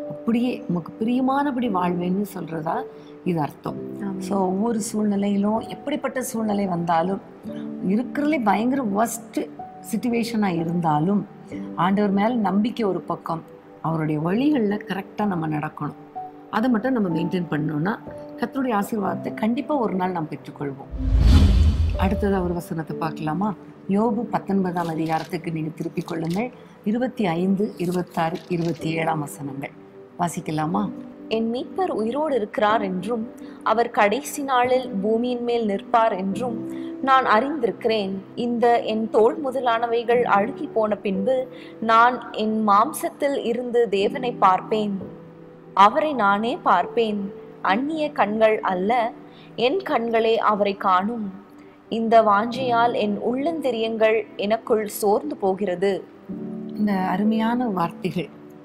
அப்படியே உமக்கு பிரியமானபடி வாழ்வேன்னு சொல்றதா இது அர்த்தம் ஸோ ஒவ்வொரு சூழ்நிலையிலும் எப்படிப்பட்ட சூழ்நிலை வந்தாலும் இருக்கிறதுலே பயங்கர ஒஸ்ட் சுச்சுவேஷனாக இருந்தாலும் ஆண்டவர் மேல் நம்பிக்கை ஒரு பக்கம் அவருடைய வழிகளில் கரெக்டாக நம்ம நடக்கணும் அதை மட்டும் நம்ம மெயின்டைன் பண்ணோம்னா கர்த்தருடைய ஆசீர்வாதத்தை கண்டிப்பாக ஒரு நாள் நாம் பெற்றுக்கொள்வோம் அடுத்ததாக ஒரு வசனத்தை பார்க்கலாமா யோபு பத்தொன்பதாம் அதிகாரத்துக்கு நீங்கள் திருப்பிக் கொள்ளுங்கள் இருபத்தி ஐந்து இருபத்தாறு இருபத்தி ஏழாம் வசனங்கள் வாசிக்கலாமா என் மீட்பர் உயிரோடு இருக்கிறார் என்றும் அவர் கடைசி நாளில் பூமியின் மேல் நிற்பார் என்றும் நான் அறிந்திருக்கிறேன் இந்த என் தோல் முதலானவைகள் அழுகி போன பின்பு நான் என் மாம்சத்தில் இருந்து தேவனை பார்ப்பேன் அவரை நானே பார்ப்பேன் அந்நிய கண்கள் அல்ல என் கண்களே அவரை காணும் இந்த வாஞ்சையால் என் உள்ளந்தெரியங்கள் எனக்குள் சோர்ந்து போகிறது இந்த அருமையான வார்த்தைகள்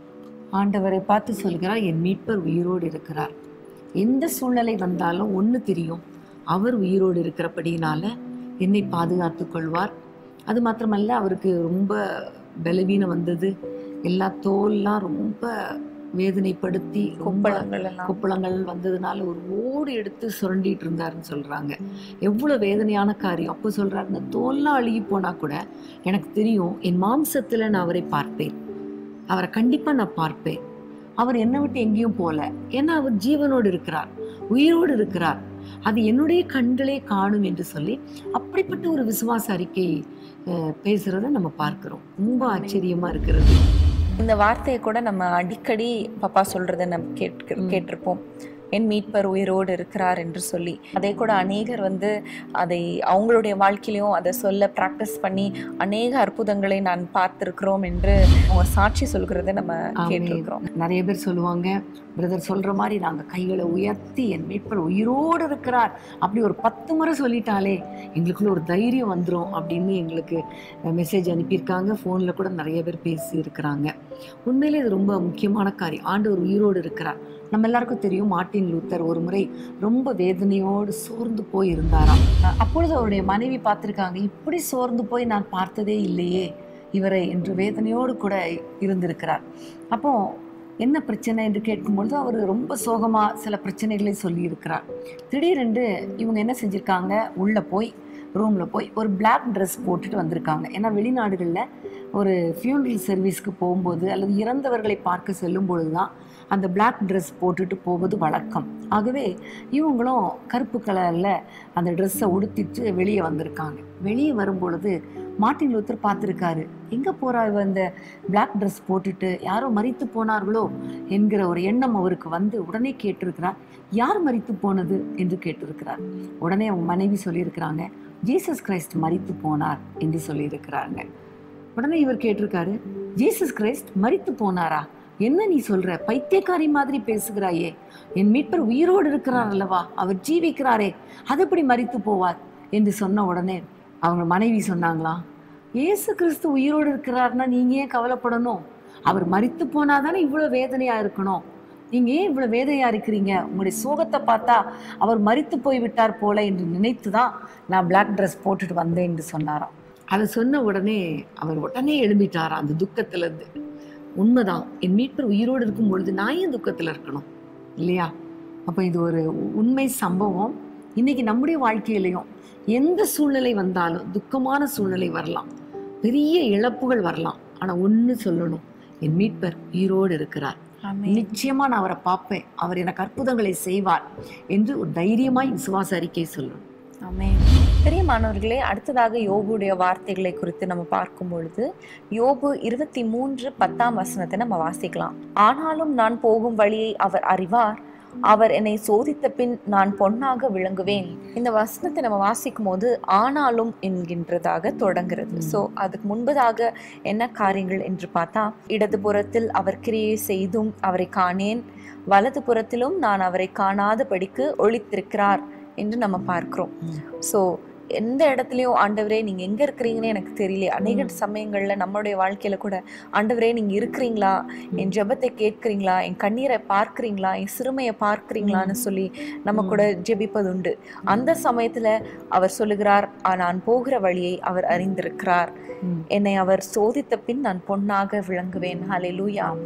ஆண்டவரை பார்த்து சொல்கிறார் என் மீட்பர் உயிரோடு இருக்கிறார் எந்த சூழ்நிலை வந்தாலும் ஒன்று தெரியும் அவர் உயிரோடு இருக்கிறபடியினால என்னை பாதுகாத்து கொள்வார் அது மாத்திரமல்ல அவருக்கு ரொம்ப பலவீனம் வந்தது எல்லா தோல்லாம் ரொம்ப வேதனைப்படுத்தி ரொம்ப கொப்பளங்கள் எல்லாம் குப்பளங்கள் வந்ததுனால ஒரு ஓடு எடுத்து சுரண்டிட்டு இருந்தாருன்னு சொல்றாங்க எவ்வளவு வேதனையான காரியம் அப்போ சொல்றாரு இந்த தோல்லாம் அழுகி போனா கூட எனக்கு தெரியும் என் மாம்சத்துல நான் அவரை பார்ப்பேன் அவரை கண்டிப்பா நான் பார்ப்பேன் அவர் என்னை விட்டு எங்கேயும் போல ஏன்னா அவர் ஜீவனோடு இருக்கிறார் உயிரோடு இருக்கிறார் அது என்னுடைய கண்களே காணும் என்று சொல்லி அப்படிப்பட்ட ஒரு விசுவாச அறிக்கை அஹ், பேசுறத நம்ம பார்க்கிறோம் ரொம்ப ஆச்சரியமா இருக்கிறது இந்த வார்த்தையை கூட நம்ம அடிக்கடி பாப்பா சொல்றத நம்ம கேட்க ம். கேட்டிருப்போம் என் மீட்பர் உயிரோடு இருக்கிறார் என்று சொல்லி அதை கூட அநேகர் வந்து அதை அவங்களுடைய வாழ்க்கையிலையும் அதை சொல்ல ப்ராக்டிஸ் பண்ணி அநேக அற்புதங்களை நான் பார்த்திருக்கிறோம் என்று அவங்க சாட்சி சொல்கிறத நம்ம ஆமென். கேட்டிருக்கிறோம் நிறைய பேர் சொல்லுவாங்க பிரதர் சொல்ற மாதிரி நாங்க கைகளை உயர்த்தி என் மீட்பர் உயிரோடு இருக்கிறார் அப்படி ஒரு பத்து முறை சொல்லிட்டாலே எங்களுக்குள்ள ஒரு தைரியம் வந்துரும் அப்படின்னு எங்களுக்கு மெசேஜ் அனுப்பியிருக்காங்க ஃபோனில் கூட நிறைய பேர் பேசி இருக்கிறாங்க உண்மையிலே இது ரொம்ப முக்கியமான காரியம் ஆண்டவர் உயிரோடு இருக்கிறார் நம்ம எல்லாருக்கும் தெரியும் மார்ட்டின் லூத்தர் ஒரு முறை ரொம்ப வேதனையோடு சோர்ந்து போய் இருந்தாராம் அஹ் அப்பொழுது அவருடைய மனைவி பார்த்திருக்காங்க இப்படி சோர்ந்து போய் நான் பார்த்ததே இல்லையே இவரை என்று வேதனையோடு கூட இருந்திருக்கிறார் அப்போ என்ன பிரச்சனை என்று கேட்கும்பொழுது அவர் ரொம்ப சோகமாக சில பிரச்சனைகளை சொல்லியிருக்கிறார் திடீரென்று இவங்க என்ன செஞ்சுருக்காங்க உள்ளே போய் ரூமில் போய் ஒரு பிளாக் ட்ரெஸ் போட்டுட்டு வந்திருக்காங்க ஏன்னா வெளிநாடுகளில் ஒரு ஃபியூனரல் சர்வீஸ்க்கு போகும்போது அல்லது இறந்தவர்களை பார்க்க செல்லும் பொழுது தான் அந்த பிளாக் ட்ரெஸ் போட்டுட்டு போவது வழக்கம் ஆகவே இவங்களும் கருப்பு கலரில் அந்த ட்ரெஸ்ஸை உடுத்திட்டு வெளியே வந்திருக்காங்க வெளியே வரும்பொழுது மார்ட்டின் லூத்தர் பார்த்துருக்காரு எங்கே போறா இவ இந்த பிளாக் ட்ரெஸ் போட்டுட்டு யாரோ மறித்து போனார்களோ என்கிற ஒரு எண்ணம் அவருக்கு வந்து உடனே கேட்டிருக்கிறார் யார் மறித்து போனது என்று கேட்டிருக்கிறார் உடனே அவங்க மனைவி சொல்லியிருக்கிறாங்க ஜீசஸ் கிரைஸ்ட் மறித்து போனார் என்று சொல்லியிருக்கிறாங்க உடனே இவர் கேட்டிருக்காரு ஜீசஸ் கிரைஸ்ட் மறித்து போனாரா என்ன நீ சொல்ற பைத்தியக்காரி மாதிரி பேசுகிறாயே என் மீட்பர் உயிரோடு இருக்கிறார் அல்லவா அவர் ஜீவிக்கிறாரே அது எப்படி மறித்து போவார் என்று சொன்ன உடனே அவங்க மனைவி சொன்னாங்களாம் இயேசு கிறிஸ்து உயிரோடு இருக்கிறார்னா நீங்க ஏன் கவலைப்படணும் அவர் மறித்து போனாதானே இவ்வளோ வேதனையா இருக்கணும் நீங்க ஏன் இவ்வளவு வேதனையா இருக்கிறீங்க உங்களுடைய சோகத்தை பார்த்தா அவர் மறித்து போய் விட்டார் போல என்று நினைத்து தான் நான் பிளாக் ட்ரெஸ் போட்டுட்டு வந்தேன் என்று சொன்னாராம் அதை சொன்ன உடனே அவர் உடனே எழும்பிட்டாராம் அந்த துக்கத்துல இருந்து உண்மைதான் என் மீட்பர் உயிரோடு இருக்கும் பொழுது நான் ஏன் துக்கத்துல இருக்கணும் இல்லையா அப்போ இது ஒரு உண்மை சம்பவம் இன்னைக்கு நம்முடைய வாழ்க்கையிலையும் எந்த சூழ்நிலை வந்தாலும் துக்கமான சூழ்நிலை வரலாம் பெரிய இழப்புகள் வரலாம் ஆனா ஒண்ணு சொல்லணும் என் மீட்பர் உயிரோடு இருக்கிறார் நிச்சயமா நான் அவரை பார்ப்பேன் அவர் எனக்கு அற்புதங்களை செய்வார் என்று ஒரு தைரியமாய் விசுவாச அறிக்கை சொல்லணும் ஆமென் பெரிய மாணவர்களே அடுத்ததாக யோபுடைய வார்த்தைகளை குறித்து நம்ம பார்க்கும் பொழுது யோபு இருபத்தி மூன்று பத்தாம் வசனத்தை நம்ம வாசிக்கலாம் ஆனாலும் நான் போகும் வழியை அவர் அறிவார் அவர் என்னை சோதித்த பின் நான் பொன்னாக விளங்குவேன் இந்த வசனத்தை நம்ம வாசிக்கும் போது ஆனாலும் என்கின்றதாக தொடங்குறது ஸோ அதுக்கு முன்பதாக என்ன காரியங்கள் என்று பார்த்தா இடது புறத்தில் அவர் கிரியை செய்தும் அவரை காணேன் வலது புறத்திலும் நான் அவரை காணாதபடிக்கு ஒளித்திருக்கிறார் என்று நம்ம பார்க்கிறோம் ம். ஸோ எந்த இடத்துலையும் ஆண்டவரே நீங்க எங்க இருக்கிறீங்கன்னு எனக்கு தெரியல அநேக சமயங்கள்ல நம்மளுடைய வாழ்க்கையில கூட ஆண்டவரே நீங்க இருக்கிறீங்களா என் ஜெபத்தை கேட்கிறீங்களா என் கண்ணீரை பார்க்கிறீங்களா என் சிறுமையை பார்க்கிறீங்களான்னு சொல்லி நம்ம கூட ஜெபிப்பது உண்டு அந்த சமயத்துல அவர் சொல்லுகிறார் "ஆ, நான் போகிற வழியை அவர் அறிந்திருக்கிறார் ம். என்னை அவர் சோதித்த பின் நான் பொன்னாக விளங்குவேன் ஹalleluya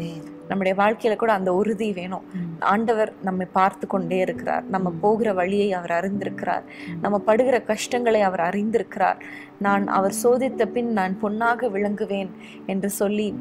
நம்முடைய வாழ்க்கையில கூட அந்த உறுதி வேணும் ஆண்டவர் நம்மை பார்த்து கொண்டே இருக்கிறார் நம்ம போகிற வழியை அவர் அறிந்திருக்கிறார் நம்ம படுகிற கஷ்டங்களை அவர் அறிந்திருக்கிறார் நான் அவர் சோதித்த பின் நான் பொன்னாக விளங்குவேன் என்று சொல்லி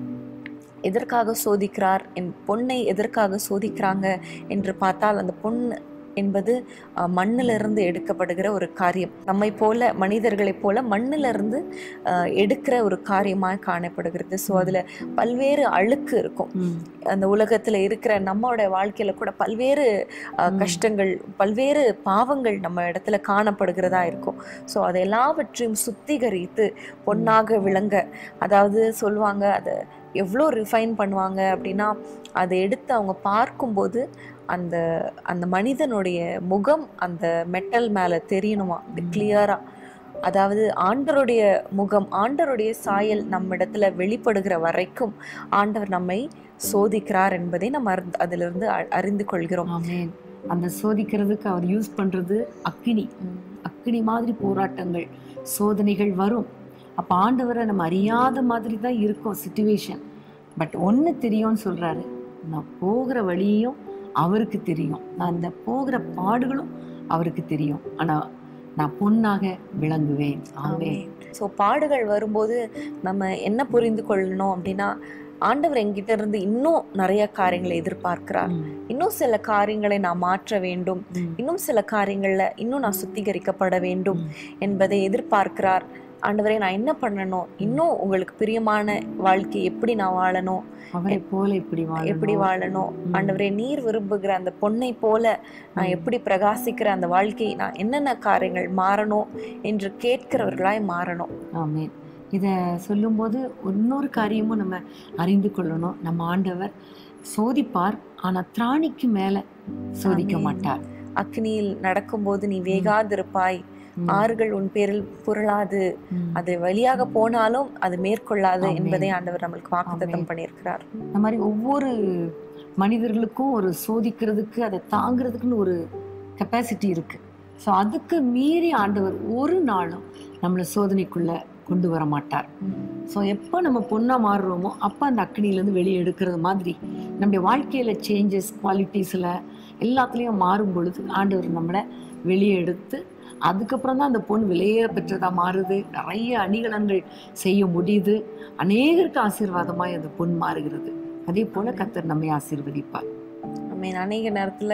எதற்காக சோதிக்கிறார் என் பொன்னை எதற்காக சோதிக்கிறாங்க என்று பார்த்தால் அந்த பொன் என்பது அஹ், மண்ணிலிருந்து எடுக்கப்படுகிற ஒரு காரியம் நம்மை போல மனிதர்களைப் போல மண்ணிலிருந்து அஹ், எடுக்கிற ஒரு காரியமாக காணப்படுகிறது ஸோ அதில் பல்வேறு அழுக்கு இருக்கும் அந்த உலகத்தில் இருக்கிற நம்மளோட வாழ்க்கையில கூட பல்வேறு அஹ், ம். கஷ்டங்கள் பல்வேறு பாவங்கள் நம்ம இடத்துல காணப்படுகிறதா இருக்கும் ஸோ அதை எல்லாவற்றையும் சுத்திகரித்து பொன்னாக விளங்க அதாவது சொல்லுவாங்க அதை எவ்வளோ ரிஃபைன் பண்ணுவாங்க அப்படின்னா அதை எடுத்து அவங்க பார்க்கும்போது அந்த அந்த மனிதனுடைய முகம் அந்த மெட்டல் மேலே தெரியணுமா ம். கிளியராக அதாவது ஆண்டருடைய முகம் ஆண்டருடைய சாயல் நம்மிடத்துல வெளிப்படுகிற வரைக்கும் ஆண்டவர் நம்மை சோதிக்கிறார் என்பதை நம்ம அறிந்து- அதிலிருந்து அ- அறிந்து கொள்கிறோம் ஆமென் அந்த சோதிக்கிறதுக்கு அவர் யூஸ் பண்றது அக்கினி அக்கினி மாதிரி போராட்டங்கள் சோதனைகள் வரும் அப்போ ஆண்டவரை நம்ம அறியாத மாதிரி தான் இருக்கும் சுச்சுவேஷன் பட் ஒன்று தெரியும்னு சொல்றாரு நான் போகிற வழியும் அவருக்கு தெரியும் நான் அந்த போகிற பாடுகளும் அவருக்கு தெரியும் ஆனா நான் பொன்னாக விளங்குவேன் ஆமென் ஸோ பாடுகள் வரும்போது நம்ம என்ன புரிந்து கொள்ளணும் அப்படின்னா ஆண்டவர் என்கிட்ட இருந்து இன்னும் நிறைய காரியங்களை எதிர்பார்க்கிறார் ம், இன்னும் சில காரியங்களை நான் மாற்ற வேண்டும் ம், இன்னும் சில காரியங்கள்ல இன்னும் நான் சுத்திகரிக்கப்பட வேண்டும் ம். என்பதை எதிர்பார்க்கிறார் ஆண்டவரே நான் என்ன பண்ணணும் இன்னும் உங்களுக்கு பிரியமான வாழ்க்கை எப்படி நான் வாழணும் அவரை போல இப்படி வாழணும். எப்படி வாழணும் ம். ஆண்டவரே நீர் விரும்புகிற அந்த பொன்னை போல நான் ம். எப்படி பிரகாசிக்கிற அந்த வாழ்க்கை நான் என்னென்ன காரியங்கள் மாறணும் என்று கேட்கிறவர்களாய் மாறணும் ஆமென் இதை சொல்லும்போது இன்னொரு காரியமும் நம்ம அறிந்து கொள்ளணும் நம்ம ஆண்டவர் சோதிப்பார் ஆனா திராணிக்கு மேல சோதிக்க ஆமென். மாட்டார் அக்னியில் நடக்கும்போது நீ வேகாதிருப்பாய் ம், ஆறுகள் உன் பேரில் புரளாது ம். அது வழியாக போனாலும் அது மேற்கொள்ளாது ஆமென். என்பதை ஆண்டவர் நம்மளுக்கு வாக்குத்தத்தம் ஆமென். பண்ணியிருக்கிறார் இந்த மாதிரி ஒவ்வொரு மனிதர்களுக்கும் ஒரு சோதிக்கிறதுக்கு அதை தாங்கிறதுக்குன்னு ஒரு கெப்பாசிட்டி இருக்கு ஸோ அதுக்கு மீறி ஆண்டவர் ஒரு நாளும் நம்மளை சோதனைக்குள்ள கொண்டு வர மாட்டார் ஸோ எப்போ நம்ம பொண்ணா மாறுறோமோ அப்போ அந்த அக்னியிலேருந்து வெளியே எடுக்கிறது மாதிரி நம்முடைய வாழ்க்கையில சேஞ்சஸ் குவாலிட்டிஸில் எல்லாத்துலேயும் மாறும் பொழுது ஆண்டவர் நம்மளை வெளியே எடுத்து அதுக்கப்புறம் தான் அந்த பொண்ணு விலையேற பெற்றதா மாறுது நிறைய அணிகலன்கள் செய்ய முடியுது அநேகருக்கு ஆசீர்வாதமாய் அந்த பொன் மாறுகிறது அதே போல கத்தர் நம்மை ஆசீர்வதிப்பார் மீன் அநேக நேரத்துல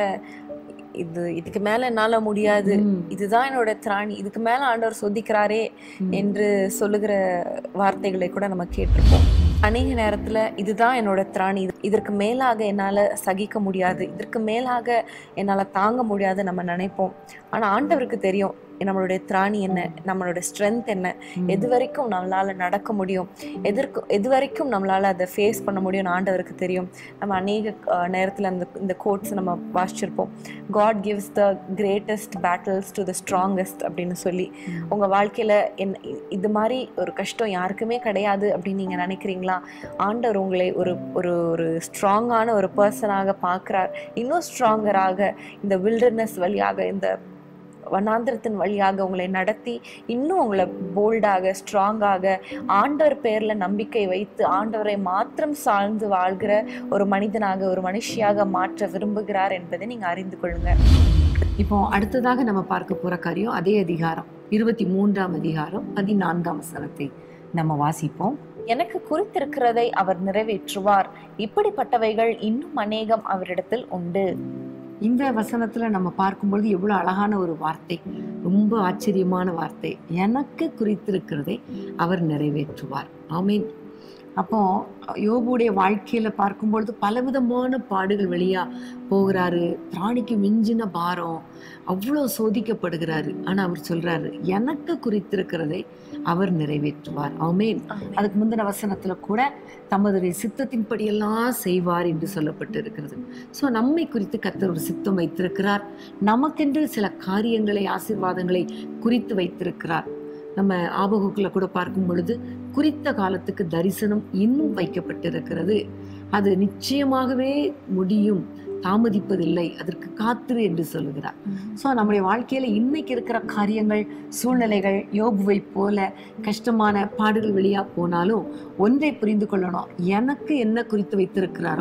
இது இதுக்கு மேல என்னால முடியாது ம், இதுதான் என்னோட திராணி இதுக்கு மேல ஆண்டவர் சொதிக்கிறாரே ம். என்று சொல்லுகிற வார்த்தைகளை கூட நம்ம கேட்டிருப்போம் அநேக நேரத்துல இதுதான் என்னோட திராணி இது- இதற்கு மேலாக என்னால சகிக்க முடியாது இதற்கு மேலாக என்னால தாங்க முடியாது நம்ம நினைப்போம் ஆனா ஆண்டவருக்கு தெரியும் நம்மளுடைய திராணி என்ன நம்மளோட ஸ்ட்ரென்த் என்ன ம். எது வரைக்கும் நம்மளால நடக்க முடியும் எதற்கு எது வரைக்கும் நம்மளால அதை ஃபேஸ் பண்ண முடியும்னு ஆண்டவருக்கு தெரியும் நம்ம அநேக அஹ், நேரத்துல அந்த இந்த கோட்ஸ் நம்ம வாசிச்சிருப்போம் God gives the greatest battles to the strongest அப்படின்னு சொல்லி ம். உங்க வாழ்க்கையில என் இ- இது மாதிரி ஒரு கஷ்டம் யாருக்குமே கிடையாது அப்படின்னு நீங்க நினைக்கிறீங்களா ஆண்டவர் உங்களை ஒரு ஒரு ஒரு ஸ்ட்ராங்கான ஒரு பர்சனாக பார்க்கிறார் இன்னும் ஸ்ட்ராங்கராக இந்த வில்டர்னஸ் வழியாக இந்த வனாந்திரத்தின் வழியாக உங்களை நடத்தி இன்னும் உங்களை போல்டாக ஸ்ட்ராங்காக ஆண்டவர் பேர்ல நம்பிக்கை வைத்து ஆண்டவரை மாத்திரம் சார்ந்து வாழ்கிற ஒரு மனிதனாக ஒரு மனுஷியாக மாற்ற விரும்புகிறார் என்பதை நீங்க அறிந்து கொள்ளுங்க இப்போ அடுத்ததாக நம்ம பார்க்க போற காரியம் அதே அதிகாரம் இருபத்தி மூன்றாம் அதிகாரம் பதினான்காம் வசனத்தை நம்ம வாசிப்போம் எனக்கு குறித்திருக்கிறதை அவர் நிறைவேற்றுவார் இப்படிப்பட்டவைகள் இன்னும் அநேகம் அவரிடத்தில் உண்டு இந்த வசனத்துல நம்ம பார்க்கும்பொழுது எவ்வளவு அழகான ஒரு வார்த்தை ரொம்ப ஆச்சரியமான வார்த்தை எனக்கு குறித்திருக்கிறதை அவர் நிறைவேற்றுவார் ஆமீன் அப்போ யோபுடைய வாழ்க்கையில பார்க்கும்பொழுது பலவிதமான பாடுகள் வழியா போகிறாரு பிராணிக்கு மிஞ்சின பாரம் அவ்வளோ சோதிக்கப்படுகிறாரு ஆனா அவர் சொல்றாரு எனக்கு குறித்திருக்கிறதை அவர் நிறைவேற்றுவார் ஆமேன் அதுக்கு முந்தின வசனத்துல கூட தமதுடைய சித்தத்தின்படி எல்லாம் செய்வார் என்று சொல்லப்பட்டு இருக்கிறது ஸோ நம்மை குறித்து கர்த்தர் ஒரு சித்தம் வைத்திருக்கிறார் நமக்கென்று சில காரியங்களை ஆசீர்வாதங்களை குறித்து வைத்திருக்கிறார் நம்ம ஆபகுக்குள்ள கூட பார்க்கும் பொழுது குறித்த காலத்துக்கு தரிசனம் இன்னும் வைக்கப்பட்டிருக்கிறது அது நிச்சயமாகவே முடியும் தாமதிப்பதில்லை அதற்கு காத்திரு என்று சொல்லுகிறார் ஸோ நம்முடைய வாழ்க்கையில இன்னைக்கு இருக்கிற காரியங்கள் சூழ்நிலைகள் யோபுவை போல கஷ்டமான பாடுகள் வழியா போனாலும் ஒன்றை புரிந்து கொள்ளணும் எனக்கு என்ன குறித்து வைத்திருக்கிறாரோ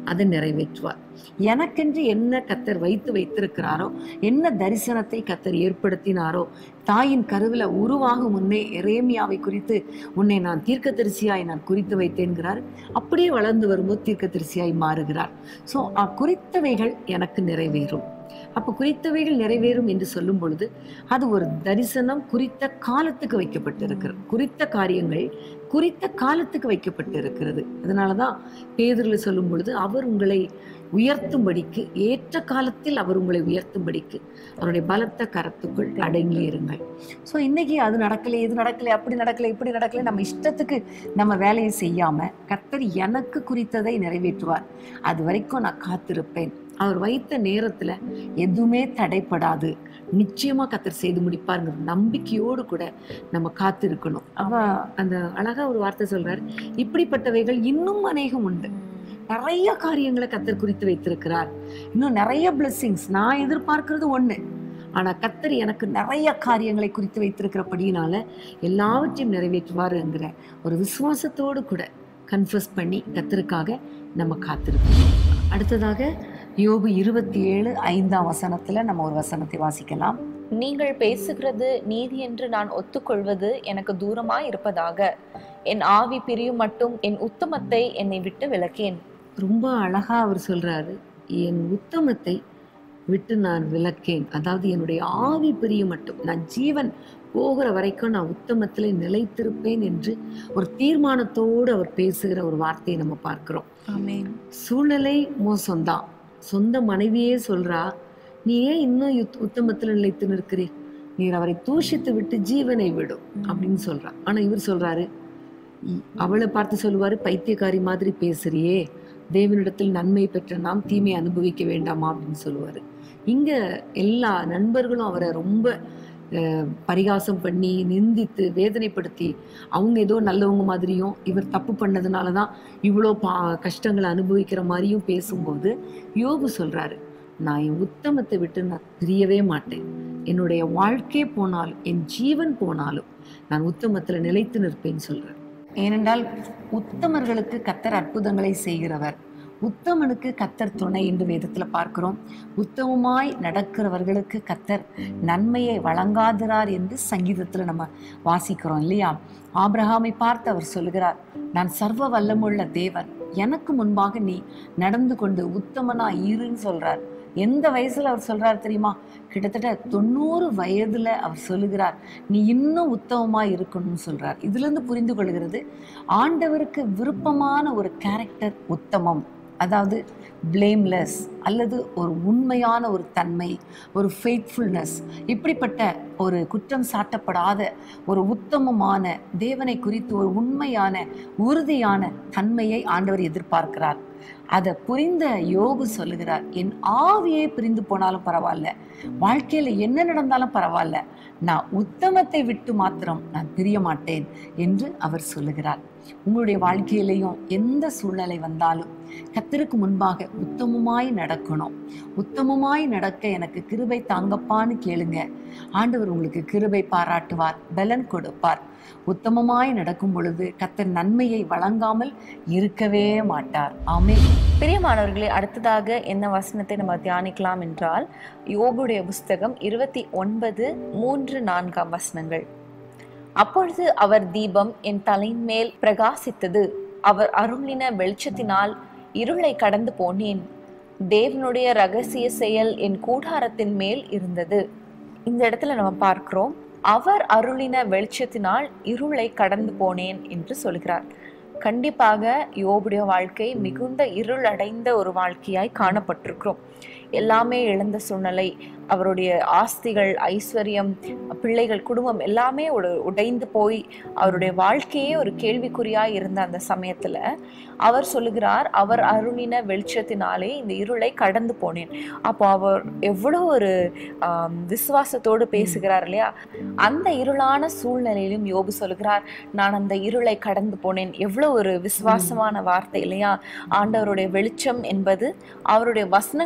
அதை நிறைவேற்றுவார் எனக்கென்று என்ன கத்தர் வைத்து வைத்திருக்கிறாரோ என்ன தரிசனத்தை கத்தர் ஏற்படுத்தினாரோ தாயின் கருவில உருவாகும் முன்னே எரேமியாவை குறித்து உன்னை நான் தீர்க்கதரிசியாய் நான் குறித்து வைத்தேன்கிறார் அப்படியே வளர்ந்து வரும்போது தீர்க்கதரிசியாய் மாறுகிறார் ஸோ குறித்தவைகள் எனக்கு நிறைவேறும் அப்போ குறித்தவைகள் நிறைவேறும் என்று சொல்லும் பொழுது அது ஒரு தரிசனம் குறித்த காலத்துக்கு வைக்கப்பட்டிருக்கிறது குறித்த காரியங்கள் குறித்த காலத்துக்கு வைக்கப்பட்டிருக்கிறது அதனால தான் பேதரில் சொல்லும் பொழுது அவர் உங்களை உயர்த்தும்படிக்கு ஏற்ற காலத்தில் அவர் உங்களை உயர்த்தும்படிக்கு அவருடைய பலத்த கரத்துக்குள் அடங்கி இருங்கள் ஸோ இன்னைக்கு அது நடக்கலை இது நடக்கலை அப்படி நடக்கலை இப்படி நடக்கலை நம்ம இஷ்டத்துக்கு நம்ம வேலையை செய்யாம கர்த்தர் எனக்கு குறித்ததை நிறைவேற்றுவார் அது வரைக்கும் நான் காத்திருப்பேன் அவர் வைத்த நேரத்துல எதுவுமே தடைப்படாது நிச்சயமா கத்தர் செய்து முடிப்பாருங்கிற நம்பிக்கையோடு கூட நம்ம காத்திருக்கணும் அவ அந்த அழகா ஒரு வார்த்தை சொல்றாரு இப்படிப்பட்டவைகள் இன்னும் அநேகம் உண்டு நிறைய காரியங்களை கத்தர் குறித்து வைத்திருக்கிறார் இன்னும் நிறைய பிளெஸ்ஸிங்ஸ் நான் எதிர்பார்க்கிறது ஒண்ணு ஆனா கத்தர் எனக்கு நிறைய காரியங்களை குறித்து வைத்திருக்கிறபடியினால எல்லாவற்றையும் நிறைவேற்றுவாருங்கிற ஒரு விசுவாசத்தோடு கூட கன்ஃபஸ் பண்ணி கத்தருக்காக நம்ம காத்திருக்கணும் அடுத்ததாக யோபு இருபத்தி ஏழு ஐந்தாம் வசனத்துல நம்ம ஒரு வசனத்தை வாசிக்கலாம் நீங்கள் பேசுகிறது நீதி என்று நான் ஒத்துக்கொள்வது எனக்கு தூரமாய் இருப்பதாக என் ஆவி பிரியும் மட்டும் என் உத்தமத்தை என்னை விட்டு விலக்கேன் ரொம்ப அழகா அவர் சொல்றாரு என் உத்தமத்தை விட்டு நான் விலக்கேன் அதாவது என்னுடைய ஆவி பிரிய மட்டும் நான் ஜீவன் போகிற வரைக்கும் நான் உத்தமத்திலே நிலைத்திருப்பேன் என்று ஒரு தீர்மானத்தோடு அவர் பேசுகிற ஒரு வார்த்தையை நம்ம பார்க்கிறோம் ஆமென் சூழ்நிலை மோசம்தான் சொந்த மனைவியே சொல்றா நீ ஏன் இன்னும் யுத்- உத்தமத்துல நிலைத்து நிற்கிறீர் நீர் அவரை தூஷித்து விட்டு ஜீவனை விடும் அப்படின்னு சொல்றா ஆனா இவர் சொல்றாரு "இ- அவளை பார்த்து சொல்லுவாரு பைத்தியக்காரி மாதிரி பேசுறியே தேவனிடத்தில் நன்மை பெற்ற நாம் தீமை அனுபவிக்க வேண்டாமா அப்படின்னு சொல்லுவாரு இங்க எல்லா நண்பர்களும் அவரை ரொம்ப அஹ், பரிகாசம் பண்ணி நிந்தித்து வேதனைப்படுத்தி அவங்க ஏதோ நல்லவங்க மாதிரியும் இவர் தப்பு பண்ணதுனால தான் இவ்வளோ பா கஷ்டங்களை அனுபவிக்கிற மாதிரியும் பேசும்போது யோபு சொல்றாரு நான் என் உத்தமத்தை விட்டு நான் பிரியவே மாட்டேன் என்னுடைய வாழ்க்கை போனாலும் என் ஜீவன் போனாலும் நான் உத்தமத்துல நிலைத்து நிற்பேன்னு சொல்றேன் ஏனென்றால் உத்தமர்களுக்கு கத்தர் அற்புதங்களை செய்கிறவர் உத்தமனுக்கு கத்தர் துணை என்று வேதத்துல பார்க்கிறோம் உத்தமமாய் நடக்கிறவர்களுக்கு கத்தர் நன்மையை வழங்காதிரார் என்று சங்கீதத்துல நம்ம வாசிக்கிறோம் இல்லையா ஆபிரகாமை பார்த்து அவர் சொல்லுகிறார் நான் சர்வ வல்லமுள்ள தேவன் எனக்கு முன்பாக நீ நடந்து கொண்டு உத்தமனா இருன்னு சொல்றார் எந்த வயசுல அவர் சொல்றார் தெரியுமா கிட்டத்தட்ட தொண்ணூறு வயதுல அவர் சொல்லுகிறார் நீ இன்னும் உத்தமமா இருக்கணும்னு சொல்றார் இதுல இருந்து புரிந்து கொள்கிறது ஆண்டவருக்கு விருப்பமான ஒரு கேரக்டர் உத்தமம் அதாவது பிளேம்லெஸ் அல்லது ஒரு உண்மையான ஒரு தன்மை ஒரு ஃபெய்த்ஃபுல்னஸ் இப்படிப்பட்ட ஒரு குற்றம் சாட்டப்படாத ஒரு உத்தமமான தேவனை குறித்து ஒரு உண்மையான உறுதியான தன்மையை ஆண்டவர் எதிர்பார்க்கிறார் அதை புரிந்த யோகு சொல்லுகிறார் என் ஆவியே பிரிந்து போனாலும் பரவாயில்ல வாழ்க்கையில என்ன நடந்தாலும் பரவாயில்ல நான் உத்தமத்தை விட்டு மாத்திரம் நான் பிரிய மாட்டேன் என்று அவர் சொல்லுகிறார் உங்களுடைய வாழ்க்கையிலையும் எந்த சூழ்நிலை வந்தாலும் கத்தருக்கு முன்பாக உத்தமமாய் நடக்கணும் உத்தமமாய் நடக்க எனக்கு கிருபை தாங்கப்பான்னு கேளுங்க ஆண்டவர் உங்களுக்கு கிருபை பாராட்டுவார் பலன் கொடுப்பார் உத்தமமாய் நடக்கும் பொழுது கத்தர் நன்மையை வழங்காமல் இருக்கவே மாட்டார் ஆமே பிரியமானவர்களே அடுத்ததாக என்ன வசனத்தை நம்ம தியானிக்கலாம் என்றால் யோபுடைய புஸ்தகம் இருபத்தி ஒன்பது மூன்று நான்காம் வசனங்கள் அப்பொழுது அவர் தீபம் என் தலைமேல் பிரகாசித்தது அவர் அருளின வெளிச்சத்தினால் இருளை கடந்து போனேன் தேவனுடைய ரகசிய செயல் என் கூடாரத்தின் மேல் இருந்தது இந்த இடத்துல நம்ம பார்க்கிறோம் அவர் அருளின வெளிச்சத்தினால் இருளை கடந்து போனேன் என்று சொல்கிறார் கண்டிப்பாக யோபுடைய வாழ்க்கை மிகுந்த இருள் அடைந்த ஒரு வாழ்க்கையாய் காணப்பட்டிருக்கிறோம் எல்லாமே இழந்த சூழ்நிலை அவருடைய ஆஸ்திகள் ஐஸ்வர்யம் பிள்ளைகள் குடும்பம் எல்லாமே ஒரு உடைந்து போய் அவருடைய வாழ்க்கையே ஒரு கேள்விக்குறியாய் இருந்த அந்த சமயத்துல அவர் சொல்லுகிறார் அவர் அருளின வெளிச்சத்தினாலே இந்த இருளை கடந்து போனேன் அப்போ அவர் எவ்வளோ ஒரு ஆம், விசுவாசத்தோடு பேசுகிறார் இல்லையா அந்த இருளான சூழ்நிலையிலும் யோபு சொல்லுகிறார் நான் அந்த இருளை கடந்து போனேன் எவ்வளோ ஒரு விசுவாசமான வார்த்தை இல்லையா ஆண்டவருடைய வெளிச்சம் என்பது அவருடைய வசனங்களுக்கு அடையாளம்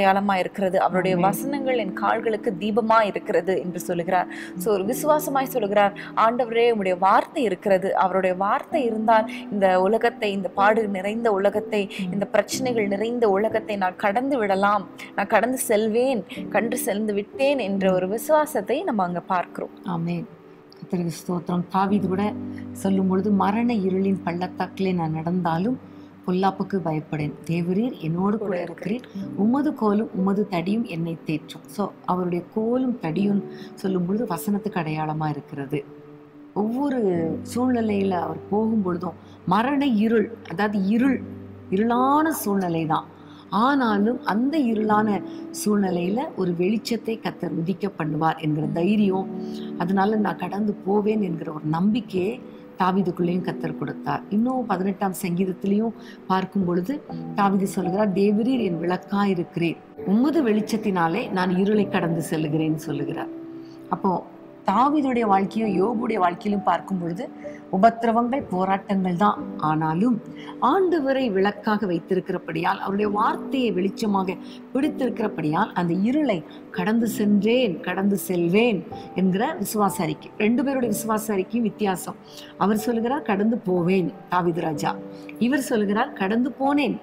அடையாளமா இருக்கிறது அவருடைய ஆமென். வசனங்கள் என் கால்களுக்கு தீபமா இருக்கிறது என்று சொல்லுகிறார் சோ ஒரு விசுவாசமாய் சொல்லுகிறார் ஆண்டவரே உம்முடைய வார்த்தை இருக்கிறது அவருடைய வார்த்தை இருந்தால் இந்த உலகத்தை இந்த பாடு நிறைந்த உலகத்தை இந்த பிரச்சனைகள் நிறைந்த உலகத்தை நான் கடந்து விடலாம் நான் கடந்து செல்வேன் கண்டு சென்று விட்டேன் என்ற ஒரு விசுவாசத்தை நம்ம அங்க பார்க்கிறோம் ஆமென் கர்த்தருக்கு ஸ்தோத்திரம் தாவீது கூட சொல்லும் பொழுது மரண இருளின் பள்ளத்தாக்கிலே நான் நடந்தாலும் பொல்லாப்புக்கு பயப்படேன் தேவரீர் என்னோடு கூட இருக்கிறீர் உமது கோலும் உமது தடியும் என்னை தேற்றும் ஸோ அவருடைய கோலும் தடியும் சொல்லும் பொழுது வசனத்துக்கு அடையாளமா இருக்கிறது ஒவ்வொரு சூழ்நிலையில அவர் போகும் பொழுதும் மரண இருள் அதாவது இருள் இருளான சூழ்நிலை தான் ஆனாலும் அந்த இருளான சூழ்நிலையில ஒரு வெளிச்சத்தை கத்தர் உதிக்க பண்ணுவார் என்கிற தைரியம் அதனால நான் கடந்து போவேன் என்கிற ஒரு நம்பிக்கையை தாவிதுக்குள்ளேயும் கத்தர் கொடுத்தார் இன்னும் பதினெட்டாம் சங்கீதத்திலையும் பார்க்கும் பொழுது தாவிது சொல்கிறார் தேவரீர் என் விளக்கா இருக்கிறேன் உமது வெளிச்சத்தினாலே நான் இருளை கடந்து செல்லுகிறேன்னு சொல்லுகிறார் அப்போ தாவிதுடைய வாழ்க்கையும் யோபுடைய வாழ்க்கையிலும் பார்க்கும் பொழுது உபத்திரவங்கள் போராட்டங்கள் தான் ஆனாலும் ஆண்டவரை விளக்காக வைத்திருக்கிறபடியால் அவருடைய வார்த்தையை வெளிச்சமாக பிடித்திருக்கிறபடியால் அந்த இருளை கடந்து சென்றேன் கடந்து செல்வேன் என்கிற விசுவாச அறிக்கை ரெண்டு பேருடைய விசுவாச அறிக்கையும் வித்தியாசம் அவர் சொல்லுகிறார் கடந்து போவேன் தாவிது ராஜா இவர் சொல்லுகிறார் கடந்து போனேன்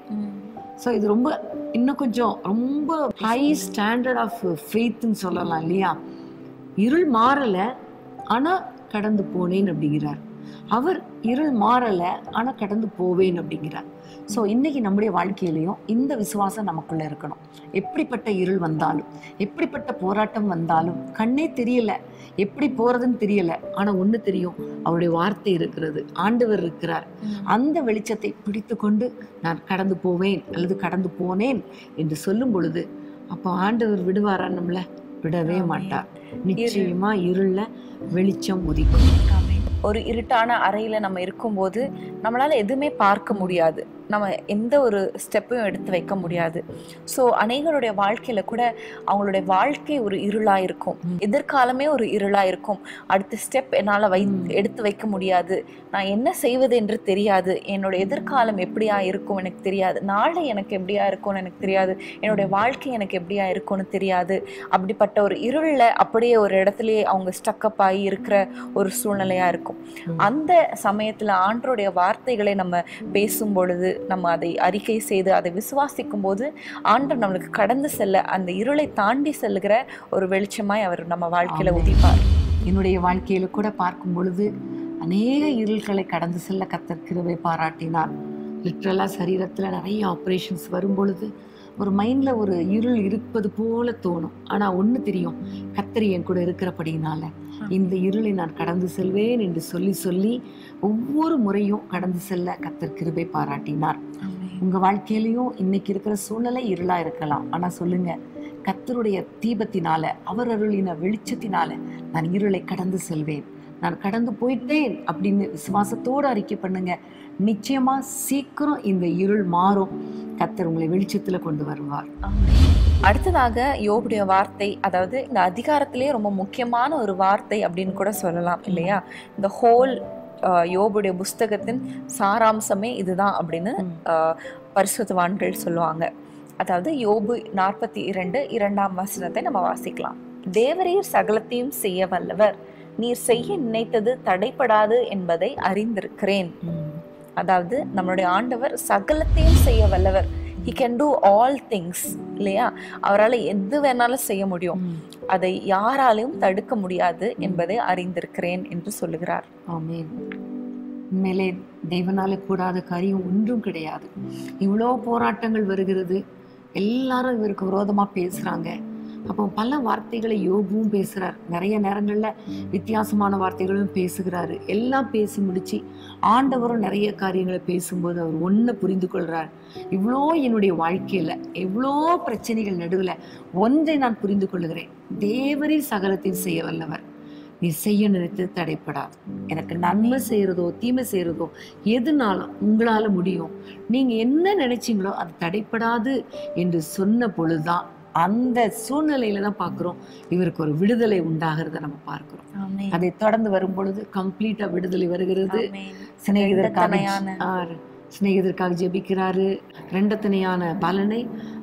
ஸோ இது ரொம்ப இன்னும் கொஞ்சம் ரொம்ப ஹை ஸ்டாண்டர்ட் ஆஃப் ஃபெய்த்னு சொல்லலாம் இல்லையா இருள் மாறல ஆனா கடந்து போனேன் அப்படிங்கிறார் அவர் இருள் மாறல ஆனா கடந்து போவேன் அப்படிங்கிறார் ஸோ இன்னைக்கு நம்முடைய வாழ்க்கையிலையும் இந்த விசுவாசம் நமக்குள்ள இருக்கணும் எப்படிப்பட்ட இருள் வந்தாலும் எப்படிப்பட்ட போராட்டம் வந்தாலும் கண்ணே தெரியல எப்படி போறதுன்னு தெரியல ஆனா ஒண்ணு தெரியும் அவருடைய வார்த்தை இருக்கிறது ஆண்டவர் இருக்கிறார் அந்த வெளிச்சத்தை பிடித்து கொண்டு நான் கடந்து போவேன் அல்லது கடந்து போனேன் என்று சொல்லும் பொழுது அப்போ ஆண்டவர் விடுவாரா நம்மள விடவே ஆமென். மாட்டார் நிச்சயமா இருள்ல வெளிச்சம் உதிக்கும் ஒரு இருட்டான அறையில நம்ம இருக்கும்போது நம்மளால எதுவுமே பார்க்க முடியாது நம்ம எந்த ஒரு ஸ்டெப்பையும் எடுத்து வைக்க முடியாது ஸோ அநேகருடைய வாழ்க்கையில கூட அவங்களுடைய வாழ்க்கை ஒரு இருளா இருக்கும் ம். எதிர்காலமே ஒரு இருளா இருக்கும் அடுத்த ஸ்டெப் என்னால வை ம். எடுத்து வைக்க முடியாது நான் என்ன செய்வது என்று தெரியாது என்னோட எதிர்காலம் எப்படியா இருக்கும் எனக்கு தெரியாது நாளை எனக்கு எப்படியா இருக்கும்னு எனக்கு தெரியாது என்னுடைய வாழ்க்கை எனக்கு எப்படியா இருக்கும்னு தெரியாது அப்படிப்பட்ட ஒரு இருளில் அப்படியே ஒரு இடத்துலயே அவங்க ஸ்டக்கப் ஆகி இருக்கிற ஒரு சூழ்நிலையா இருக்கும் ம். அந்த சமயத்துல ஆண்டருடைய வார்த்தைகளை நம்ம பேசும் பொழுது நம்ம அதை அறிக்கை செய்து அதை விசுவாசிக்கும் போது ஆண்டர் நம்மளுக்கு கடந்து செல்ல அந்த இருளை தாண்டி செல்லுகிற ஒரு வெளிச்சமாய் அவர் நம்ம வாழ்க்கையில ஆமென். உதிப்பார் என்னுடைய வாழ்க்கையில கூட பார்க்கும் பொழுது அநேக இருள்களை கடந்து செல்ல கத்தர் கிருபை பாராட்டினார் லிட்ரலா சரீரத்துல நிறைய ஆப்ரேஷன்ஸ் வரும் பொழுது ஒரு மைண்ட்ல ஒரு இருள் இருப்பது போல தோணும் ஆனா ஒண்ணு தெரியும் கத்தர் என் கூட இருக்கிறபடினால இந்த இருளை நான் கடந்து செல்வேன் என்று சொல்லி சொல்லி ஒவ்வொரு முறையும் கடந்து செல்ல கத்தர் கிருபை பாராட்டினார் உங்க வாழ்க்கையிலயும் இன்னைக்கு இருக்கிற சூழ்நிலை இருளா இருக்கலாம் ஆனா சொல்லுங்க கத்தருடைய தீபத்தினால அவர் அருளின வெளிச்சத்தினால நான் இருளை கடந்து செல்வேன் நான் கடந்து போயிட்டேன் அப்படின்னு விசுவாசத்தோடு அறிக்கை பண்ணுங்க நிச்சயமா சீக்கிரம் இந்த இருள் மாறும் கத்தர் உங்களை வெளிச்சத்துல கொண்டு வருவார் அடுத்ததாக யோபுடைய வார்த்தை அதாவது இந்த அதிகாரத்திலேயே ரொம்ப முக்கியமான ஒரு வார்த்தை அப்படின்னு கூட சொல்லலாம் இல்லையா இந்த ஹோல் யோபுடைய புஸ்தகத்தின் சாராம்சமே இதுதான் அப்படின்னு ம். ஆஹ், பரிசுத்தவான்கள் சொல்லுவாங்க அதாவது யோபு நாற்பத்தி இரண்டு இரண்டாம் வசனத்தை நம்ம வாசிக்கலாம் தேவரீர் சகலத்தையும் செய்ய வல்லவர் நீர் செய்ய நினைத்தது தடைப்படாது என்பதை அறிந்திருக்கிறேன் அதாவது நம்மளுடைய ஆண்டவர் சகலத்தையும் செய்ய வல்லவர் he can do all things இல்லையா அவரால் எது வேணாலும் செய்ய முடியும் அதை யாராலையும் தடுக்க முடியாது என்பதை அறிந்திருக்கிறேன் என்று சொல்லுகிறார் ஆமென் உண்மையிலே தெய்வனால கூடாத காரியம் ஒன்றும் கிடையாது இவ்வளோ போராட்டங்கள் வருகிறது எல்லாரும் இவருக்கு விரோதமா பேசுறாங்க அப்போ பல வார்த்தைகளை யோபுவும் பேசுறார் நிறைய நேரங்கள்ல வித்தியாசமான வார்த்தைகளும் பேசுகிறாரு எல்லாம் பேசி முடிச்சு ஆண்டவரும் நிறைய காரியங்களை பேசும்போது அவர் ஒன்றை புரிந்து கொள்றார் இவ்வளோ என்னுடைய வாழ்க்கையில எவ்வளோ பிரச்சனைகள் நடுவுல ஒன்றை நான் புரிந்து கொள்கிறேன் தேவரில் சகலத்தையும் செய்ய வல்லவர் நீ செய்ய நினைத்து தடைப்படாது எனக்கு நன்மை செய்யறதோ தீமை செய்யறதோ எதுனாலும் உங்களால முடியும் நீங்க என்ன நினைச்சீங்களோ அது தடைப்படாது என்று சொன்ன பொழுதுதான் அந்த சூழ்நிலையில தான் பார்க்கிறோம் இவருக்கு ஒரு விடுதலை உண்டாகிறத நம்ம பார்க்கிறோம் அதை தொடர்ந்து வரும் பொழுது கம்ப்ளீட்டா விடுதலை வருகிறது சிநேகிதருக்காக ரெண்டத்தனையான. ஆ, சிநேகிதருக்காக ஜெபிக்கிறாரு ரெண்டத்தனையான பலனை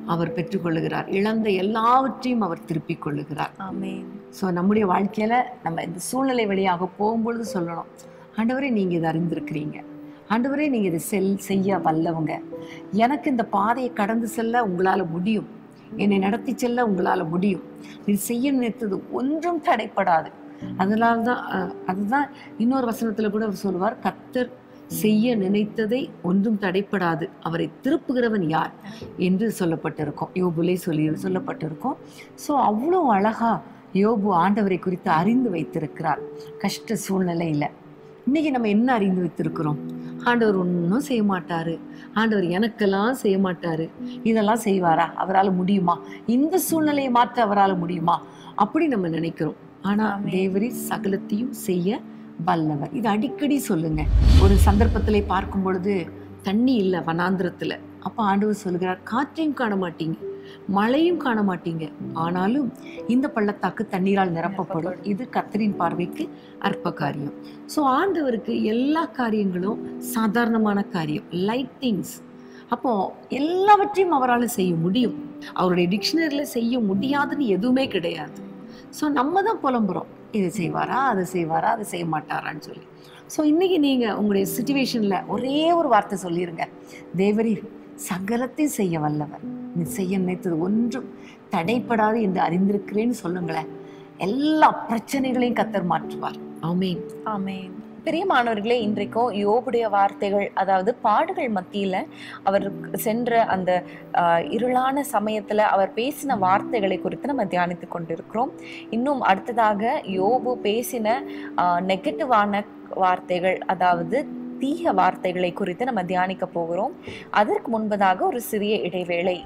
அவர் பெற்றுக்கொள்ளுகிறார் இழந்த எல்லாவற்றையும் அவர் திருப்பிக் கொள்ளுகிறார் ஆமென் ஸோ நம்முடைய வாழ்க்கையில நம்ம இந்த சூழ்நிலை வழியாக போகும்பொழுது சொல்லணும் ஆண்டவரே நீங்க இதை அறிந்திருக்கிறீங்க ஆண்டவரே நீங்க இதை செல் செய்ய வல்லவங்க எனக்கு இந்த பாதையை கடந்து செல்ல உங்களால முடியும் என்னை நடத்தி செல்ல உங்களால முடியும் இது செய்ய நினைத்தது ஒன்றும் தடைப்படாது அதனால தான் அஹ், அதுதான் இன்னொரு வசனத்துல கூட அவர் சொல்லுவார் கத்தர் செய்ய நினைத்ததை ஒன்றும் தடைப்படாது அவரை திருப்புகிறவன் யார் என்று சொல்லப்பட்டிருக்கும் யோபுலே சொல்லி சொல்லப்பட்டிருக்கும் ஸோ அவ்வளோ அழகா யோபு ஆண்டவரை குறித்து அறிந்து வைத்திருக்கிறார் கஷ்ட சூழ்நிலையில இன்னைக்கு நம்ம என்ன அறிந்து வைத்திருக்கிறோம் ஆண்டவர் ஒன்றும் செய்ய மாட்டாரு ஆண்டவர் எனக்கெல்லாம் செய்ய மாட்டாரு இதெல்லாம் செய்வாரா அவரால் முடியுமா இந்த சூழ்நிலையை மாற்ற அவரால் முடியுமா அப்படி நம்ம நினைக்கிறோம் ஆனா ஆமென். தேவரே சகலத்தையும் செய்ய வல்லவர் இது அடிக்கடி சொல்லுங்க ஒரு சந்தர்ப்பத்திலே பார்க்கும் பொழுது தண்ணி இல்லை வனாந்திரத்துல அப்ப ஆண்டவர் சொல்லுகிறார் காற்றையும் காண மாட்டீங்க மழையும் காண மாட்டீங்க ஆனாலும் இந்த பள்ளத்தாக்கு தண்ணீரால் நிரப்பப்படும் இது கத்தரின் பார்வைக்கு அற்ப காரியம் ஸோ ஆண்டவருக்கு எல்லா காரியங்களும் சாதாரணமான காரியம் லைட் திங்ஸ் அப்போ எல்லாவற்றையும் அவரால் செய்ய முடியும் அவருடைய டிக்ஷனரியில் செய்ய முடியாதுன்னு எதுவுமே கிடையாது ஸோ நம்ம தான் புலம்புறோம் இதை செய்வாரா அதை செய்வாரா அதை செய்ய மாட்டாரான்னு சொல்லி ஸோ இன்னைக்கு நீங்கள் உங்களுடைய சுச்சுவேஷனில் ஒரே ஒரு வார்த்தை சொல்லிடுங்க தேவரீர் சகலத்தையும் செய்ய வல்லவர் நீ செய்ய நினைத்தது ஒன்றும் தடைப்படாது என்று அறிந்திருக்கிறேன்னு சொல்லுங்களேன் எல்லா பிரச்சனைகளையும் கத்தர் மாற்றுவார் ஆமென் ஆமென் பிரியமானவர்களே இன்றைக்கும் யோபுடைய வார்த்தைகள் அதாவது பாடுகள் மத்தியில அவர் சென்ற அந்த ஆஹ், இருளான சமயத்துல அவர் பேசின வார்த்தைகளை குறித்து நம்ம தியானித்து கொண்டிருக்கிறோம் இன்னும் அடுத்ததாக யோபு பேசின நெகட்டிவான வார்த்தைகள் அதாவது தீய வார்த்தைகளை குறித்து நம்ம தியானிக்க போகிறோம் அதற்கு முன்பதாக ஒரு சிறிய இடைவேளை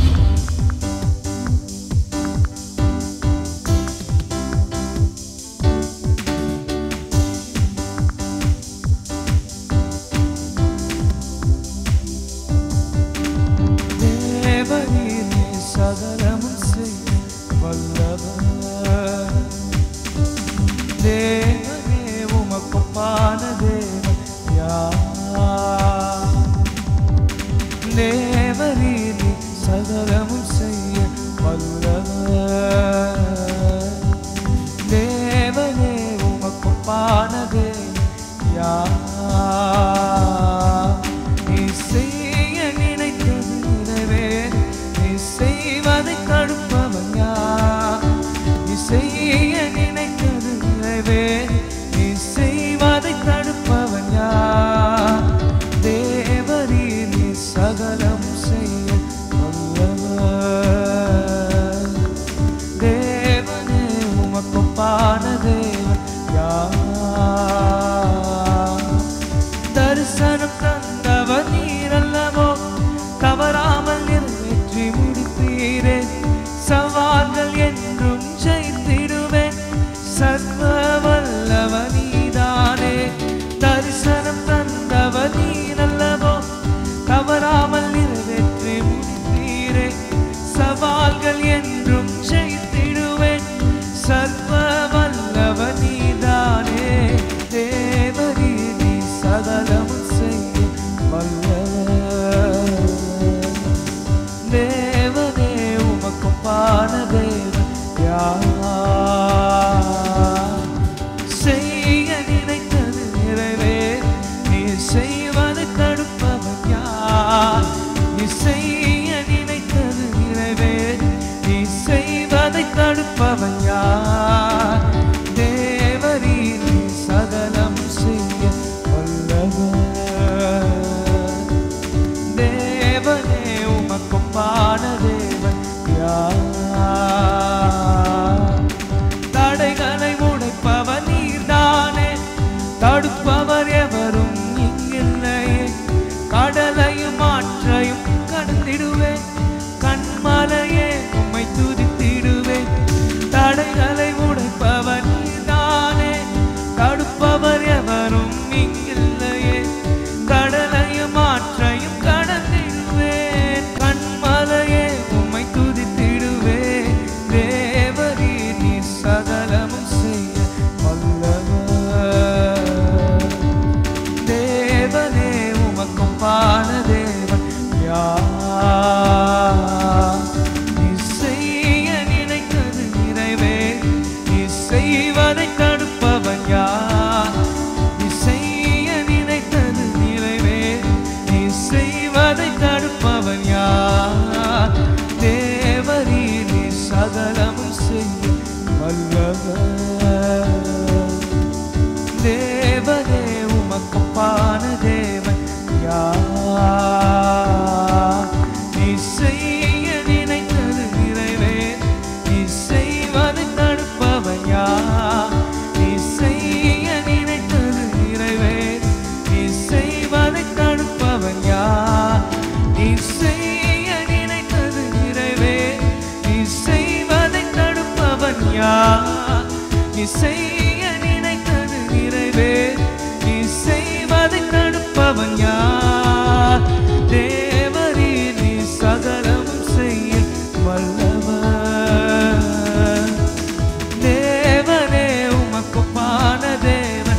தேவரீரே சகலமும் செய்ய வல்லவர் தேவனே உமக்குப்பான தேவன் யார் தேவரீரே சகலமும் செய்ய வல்லவர் தேவனே உமக்குப்பான தேவன் யார் நீ செய்ய நினைத்தது நிறைவேறு. நீ செய்வதை தடுப்பவன் யார் நீ செய்ய நினைத்தது நிறைவேறு. நீ செய்வதை தடுப்பவன் யார் தேவரீ நீ சகலம் செய்ய வல்லவர் தேவனே உமக்குப்பான தேவன் யார் தரிசனம் தந்தவர் நீரல்லவோ தவறாமல் நிறைவேற்றி முடித்தீரே சவால்கள் என்றும் ஜெயித்திடுவேன் சர்வ வல்லவ நீதானே தரிசனம் தந்தவர் நீரல்லவோ தவறாமல் நிறைவேற்றி முடித்தீரே சவால்கள் என்றும் ஜெயித்திடுவேன் சர்வ வல்லவ நீதானே தேவரீ நீ சகலமும் செய்ய வல்லவர் தேவனே உமக்கும் பான தேவன் யார் செய்ய நினைத்தது நிறைவே நீ செய்வதை தடுப்பவன் யார் நீ செய்ய நினைத்தது நிறைவே நீ செய்வதை தடுப்பவன் யார் தேவரீ நீ சகலம் செய்ய வல்லவர் தேவனே உமக்கும் பான தேவன் யார் தடைகளை உடைப்பவர் நீர்தானே தடுப்பவர் எவரும் இங்கில்லையே கடலையும் ஆற்றையும் கடந்திடுவேன் கண்மலையே உம்மை துதித்திடுவேன் தடைகளை உடைப்பவர் நீர்தானே தடுப்பவர் எவரும் இங்கில்லையே கடலையும் ஆற்றையும் கடந்திடுவேன் கண் தேவனே உமக்கப்பான தேவன் யார் நீ செய்ய நினைத்தது நிறைவே நீ செய்வதை தடுப்பவன் யார் நீ செய்ய நினைத்தது நிறைவே நீ செய்வதை தடுப்பவன் யார் நீ செய்ய நினைத்தது நிறைவே நீ செய்வதை தடுப்பவன் யார் நீ செய்ய நினைத்தது நிறைவே நீ செய்வதை தடுப்பவன் யார் தேவரே நீ சகலமும் செய்ய வல்லவர் தேவனே உமக்குப்பான தேவன்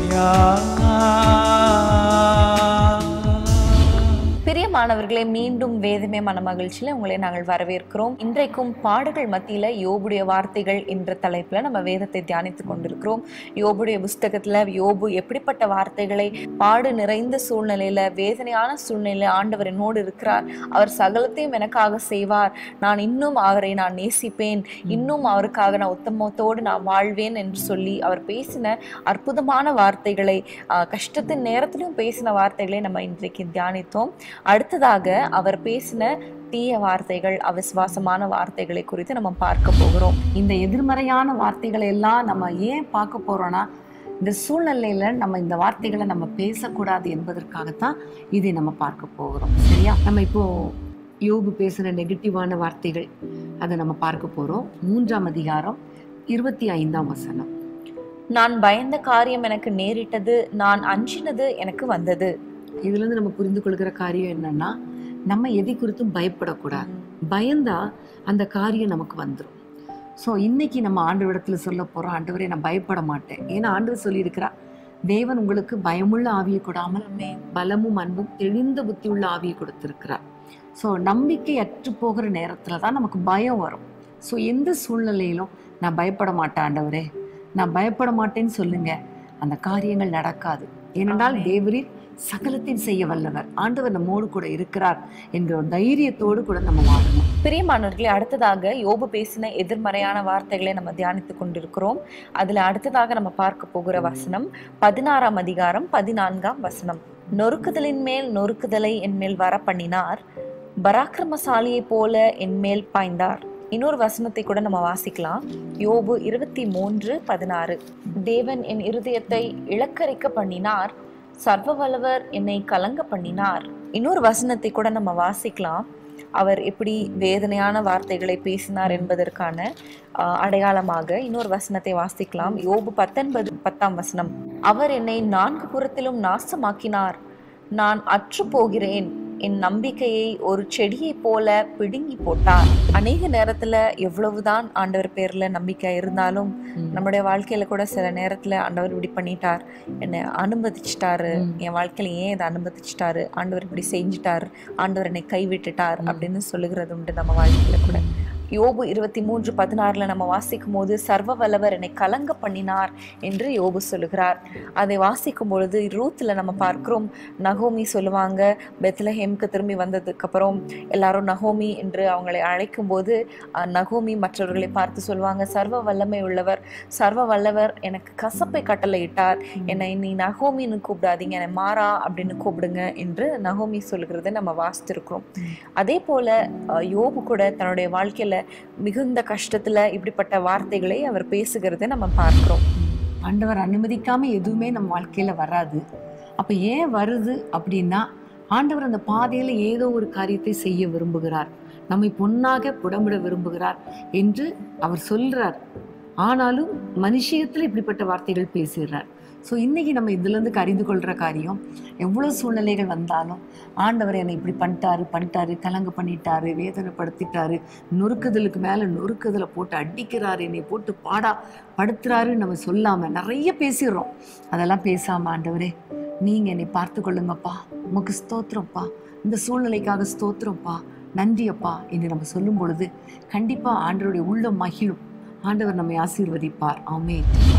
யார் பிரியமானவர்களே மீண்டும் வேதமே மன மகிழ்ச்சியில உங்களை நாங்கள் வரவேற்கிறோம் இன்றைக்கும் பாடுகள் மத்தியில யோபுடைய வார்த்தைகள் என்ற தலைப்புல நம்ம வேதத்தை தியானித்துக் கொண்டிருக்கிறோம் யோபுடைய புஸ்தகத்துல யோபு எப்படிப்பட்ட வார்த்தைகளை பாடு நிறைந்த சூழ்நிலையில வேதனையான சூழ்நிலையில ஆண்டவர் என்னோடு இருக்கிறார் அவர் சகலத்தையும் எனக்காக செய்வார் நான் இன்னும் அவரை நான் நேசிப்பேன் இன்னும் அவருக்காக நான் உத்தமத்தோடு நான் வாழ்வேன் என்று சொல்லி அவர் பேசின அற்புதமான வார்த்தைகளை ஆஹ், கஷ்டத்தின் நேரத்திலும் பேசின வார்த்தைகளை நம்ம இன்றைக்கு தியானித்தோம் அடுத்ததாக அவர் பேசின தீய வார்த்தைகள் அவிசுவாசமான வார்த்தைகளை குறித்து நம்ம பார்க்க போகிறோம் இந்த எதிர்மறையான வார்த்தைகளை எல்லாம் நம்ம ஏன் பார்க்க போறோம்னா இந்த சூழ்நிலையில நம்ம இந்த வார்த்தைகளை நம்ம பேசக்கூடாது என்பதற்காகத்தான் இதை நம்ம பார்க்க போகிறோம் சரியா நம்ம இப்போ யோபு பேசின நெகட்டிவான வார்த்தைகள் அதை நம்ம பார்க்க போறோம் மூன்றாம் அதிகாரம் இருபத்தி ஐந்தாம் வசனம் நான் பயந்த காரியம் எனக்கு நேரிட்டது நான் அஞ்சினது எனக்கு வந்தது இதுல இருந்து நம்ம புரிந்து கொள்கிற காரியம் என்னன்னா நம்ம எதை குறித்தும் பயப்படக்கூடாது பயந்தா அந்த காரியம் நமக்கு வந்துடும் ஸோ இன்னைக்கு நம்ம ஆண்டவரிடத்துல சொல்ல போறோம் ஆண்டவரே நான் பயப்பட மாட்டேன் ஏன்னா ஆண்டவர் சொல்லியிருக்கிறா தேவன் உங்களுக்கு பயமுள்ள ஆவியை கொடாமல் பலமும் அன்பும் தெளிந்த புத்தி உள்ள ஆவியை கொடுத்திருக்கிறார் ஸோ நம்பிக்கை அற்று போகிற நேரத்துல தான் நமக்கு பயம் வரும் ஸோ எந்த சூழ்நிலையிலும் நான் பயப்பட மாட்டேன் ஆண்டவரே நான் பயப்பட மாட்டேன்னு சொல்லுங்க அந்த காரியங்கள் நடக்காது ஏனென்றால் ஆமென். தேவரீர் சகலத்தையும் செய்ய வல்லவர் ஆண்டவர் நம்மோடு கூட இருக்கிறார் என்கிற ஒரு தைரியத்தோடு கூட நம்ம வாழணும் பிரியமானவர்களே அடுத்ததாக யோபு பேசின எதிர்மறையான வார்த்தைகளை நம்ம தியானித்துக் கொண்டிருக்கிறோம் அதுல அடுத்ததாக நம்ம பார்க்க போகிற வசனம் பதினாறாம் அதிகாரம் பதினான்காம் வசனம் நொறுக்குதலின் மேல் நொறுக்குதலை என் மேல் வர பண்ணினார் பராக்கிரமசாலியைப் போல என் மேல் பாய்ந்தார் இன்னொரு வசனத்தை கூட நம்ம வாசிக்கலாம் யோபு இருபத்தி மூன்று பதினாறு தேவன் என் இருதயத்தை இளக்கரிக்க பண்ணினார் சர்வ வல்லவர் என்னை கலங்க பண்ணினார் இன்னொரு வசனத்தை கூட நம்ம வாசிக்கலாம் அவர் எப்படி வேதனையான வார்த்தைகளை பேசினார் என்பதற்கான ஆஹ், அடையாளமாக இன்னொரு வசனத்தை வாசிக்கலாம் யோபு பத்தொன்பது பத்தாம் வசனம் அவர் என்னை நான்கு புறத்திலும் நாசமாக்கினார் நான் அற்று போகிறேன் என் நம்பிக்கையை ஒரு செடியைப் போல பிடுங்கி போட்டார் அநேக நேரத்துல எவ்வளவுதான் ஆண்டவர் பேர்ல நம்பிக்கை இருந்தாலும் நம்முடைய வாழ்க்கையில கூட சில நேரத்துல ஆண்டவர் இப்படி பண்ணிட்டார் என்னை அனுமதிச்சிட்டாரு ம். என் வாழ்க்கையில ஏன் இதை அனுமதிச்சிட்டாரு ஆண்டவர் இப்படி செஞ்சுட்டார் ஆண்டவர் என்னை கைவிட்டுட்டார் ம். அப்படின்னு சொல்லுகிறது உண்டு நம்ம வாழ்க்கையில கூட யோபு இருபத்தி மூன்று பதினாறுல நம்ம வாசிக்கும் போது சர்வ வல்லவர் என்னை கலங்க பண்ணினார் என்று யோபு சொல்லுகிறார் அதை வாசிக்கும் பொழுது ரூத்ல நம்ம பார்க்கிறோம் நகோமி சொல்லுவாங்க பெத்லஹேம்க்கு திரும்பி வந்ததுக்கு அப்புறம் எல்லாரும் நகோமி என்று அவங்களை அழைக்கும் போது அஹ், நகோமி மற்றவர்களை பார்த்து சொல்லுவாங்க சர்வ வல்லமை உள்ளவர் சர்வ வல்லவர் எனக்கு கசப்பை கட்டளையிட்டார் என்னை நீ நகோமின்னு கூப்பிடாதீங்க என்னை மாறா அப்படின்னு கூப்பிடுங்க என்று நகோமி சொல்கிறத நம்ம வாசித்திருக்கிறோம் அதே போல அஹ், யோபு கூட தன்னுடைய வாழ்க்கையில மிகுந்த கஷ்டத்துல இப்படிப்பட்ட வார்த்தைகளை அவர் பேசுகிறதை நம்ம பார்க்கிறோம் ஆண்டவர் அனுமதிக்காம எதுவுமே நம்ம வாழ்க்கையில வராது அப்ப ஏன் வருது அப்படின்னா ஆண்டவர் அந்த பாதையில ஏதோ ஒரு காரியத்தை செய்ய விரும்புகிறார் நம்மை பொன்னாக புடமிட விரும்புகிறார் என்று அவர் சொல்றார் ஆனாலும் மனுஷியத்துல இப்படிப்பட்ட வார்த்தைகள் பேசுகிறார் ஸோ இன்னைக்கு நம்ம இதுல இருந்து அறிந்து கொள்ற காரியம் எவ்வளவு சூழ்நிலைகள் வந்தாலும் ஆண்டவர் என்னை இப்படி பண்ணிட்டாரு பண்ணிட்டாரு கலங்க பண்ணிட்டாரு வேதனைப்படுத்திட்டாரு நொறுக்குதலுக்கு மேல நொறுக்குதலை போட்டு அடிக்கிறாரு என்னை போட்டு பாடா படுத்துறாருன்னு நம்ம சொல்லாம நிறைய பேசிடுறோம் அதெல்லாம் பேசாம ஆண்டவரே நீங்க என்னை பார்த்து கொள்ளுங்கப்பா உமக்கு ஸ்தோத்திரம்ப்பா இந்த சூழ்நிலைக்காக ஸ்தோத்திரம்ப்பா நன்றி அப்பா என்று நம்ம சொல்லும் பொழுது கண்டிப்பா ஆண்டவருடைய உள்ள மகிழும் ஆண்டவர் நம்மை ஆசீர்வதிப்பார் ஆமே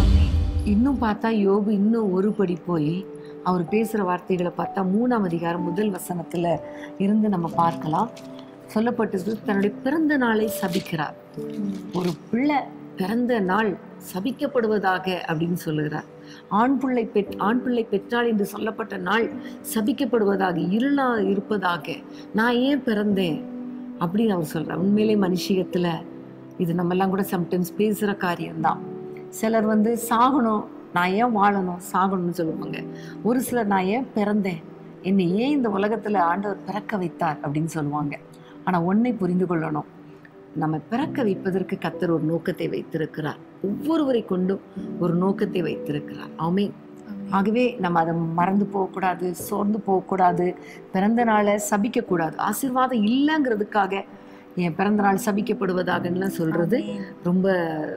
இன்னும் பார்த்தா யோபு இன்னும் ஒரு படி போய் அவர் பேசுகிற வார்த்தைகளை பார்த்தா மூணாம் அதிகாரம் முதல் வசனத்துல இருந்து நம்ம பார்க்கலாம் சொல்லப்பட்டிருக்கு தன்னுடைய பிறந்த நாளை சபிக்கிறார் ஒரு பிள்ளை பிறந்த நாள் சபிக்கப்படுவதாக அப்படின்னு சொல்லுகிறார் ஆண் பிள்ளை பெற் ஆண் பிள்ளை பெற்றாள் என்று சொல்லப்பட்ட நாள் சபிக்கப்படுவதாக இருளா இருப்பதாக நான் ஏன் பிறந்தேன் அப்படின்னு அவர் சொல்றார் உண்மையிலே மனுஷியத்துல இது நம்மெல்லாம் கூட சம்டைம்ஸ் பேசுகிற காரியம்தான் சிலர் வந்து சாகணும் நான் ஏன் வாழணும் சாகணும்னு சொல்லுவாங்க ஒரு சிலர் நான் ஏன் பிறந்தேன் என்னை ஏன் இந்த உலகத்துல ஆண்டவர் பிறக்க வைத்தார் அப்படின்னு சொல்லுவாங்க ஆனா ஒன்றை புரிந்து கொள்ளணும் நம்ம பிறக்க வைப்பதற்கு கத்தர் ஒரு நோக்கத்தை வைத்திருக்கிறார் ஒவ்வொருவரை கொண்டும் ஒரு நோக்கத்தை வைத்திருக்கிறார் ஆமென் ஆகவே நம்ம அதை மறந்து போகக்கூடாது சோர்ந்து போகக்கூடாது பிறந்த நாளை சபிக்கக்கூடாது ஆசீர்வாதம் இல்லைங்கிறதுக்காக என் பிறந்த நாள் சபிக்கப்படுவதாகலாம் சொல்றது ரொம்ப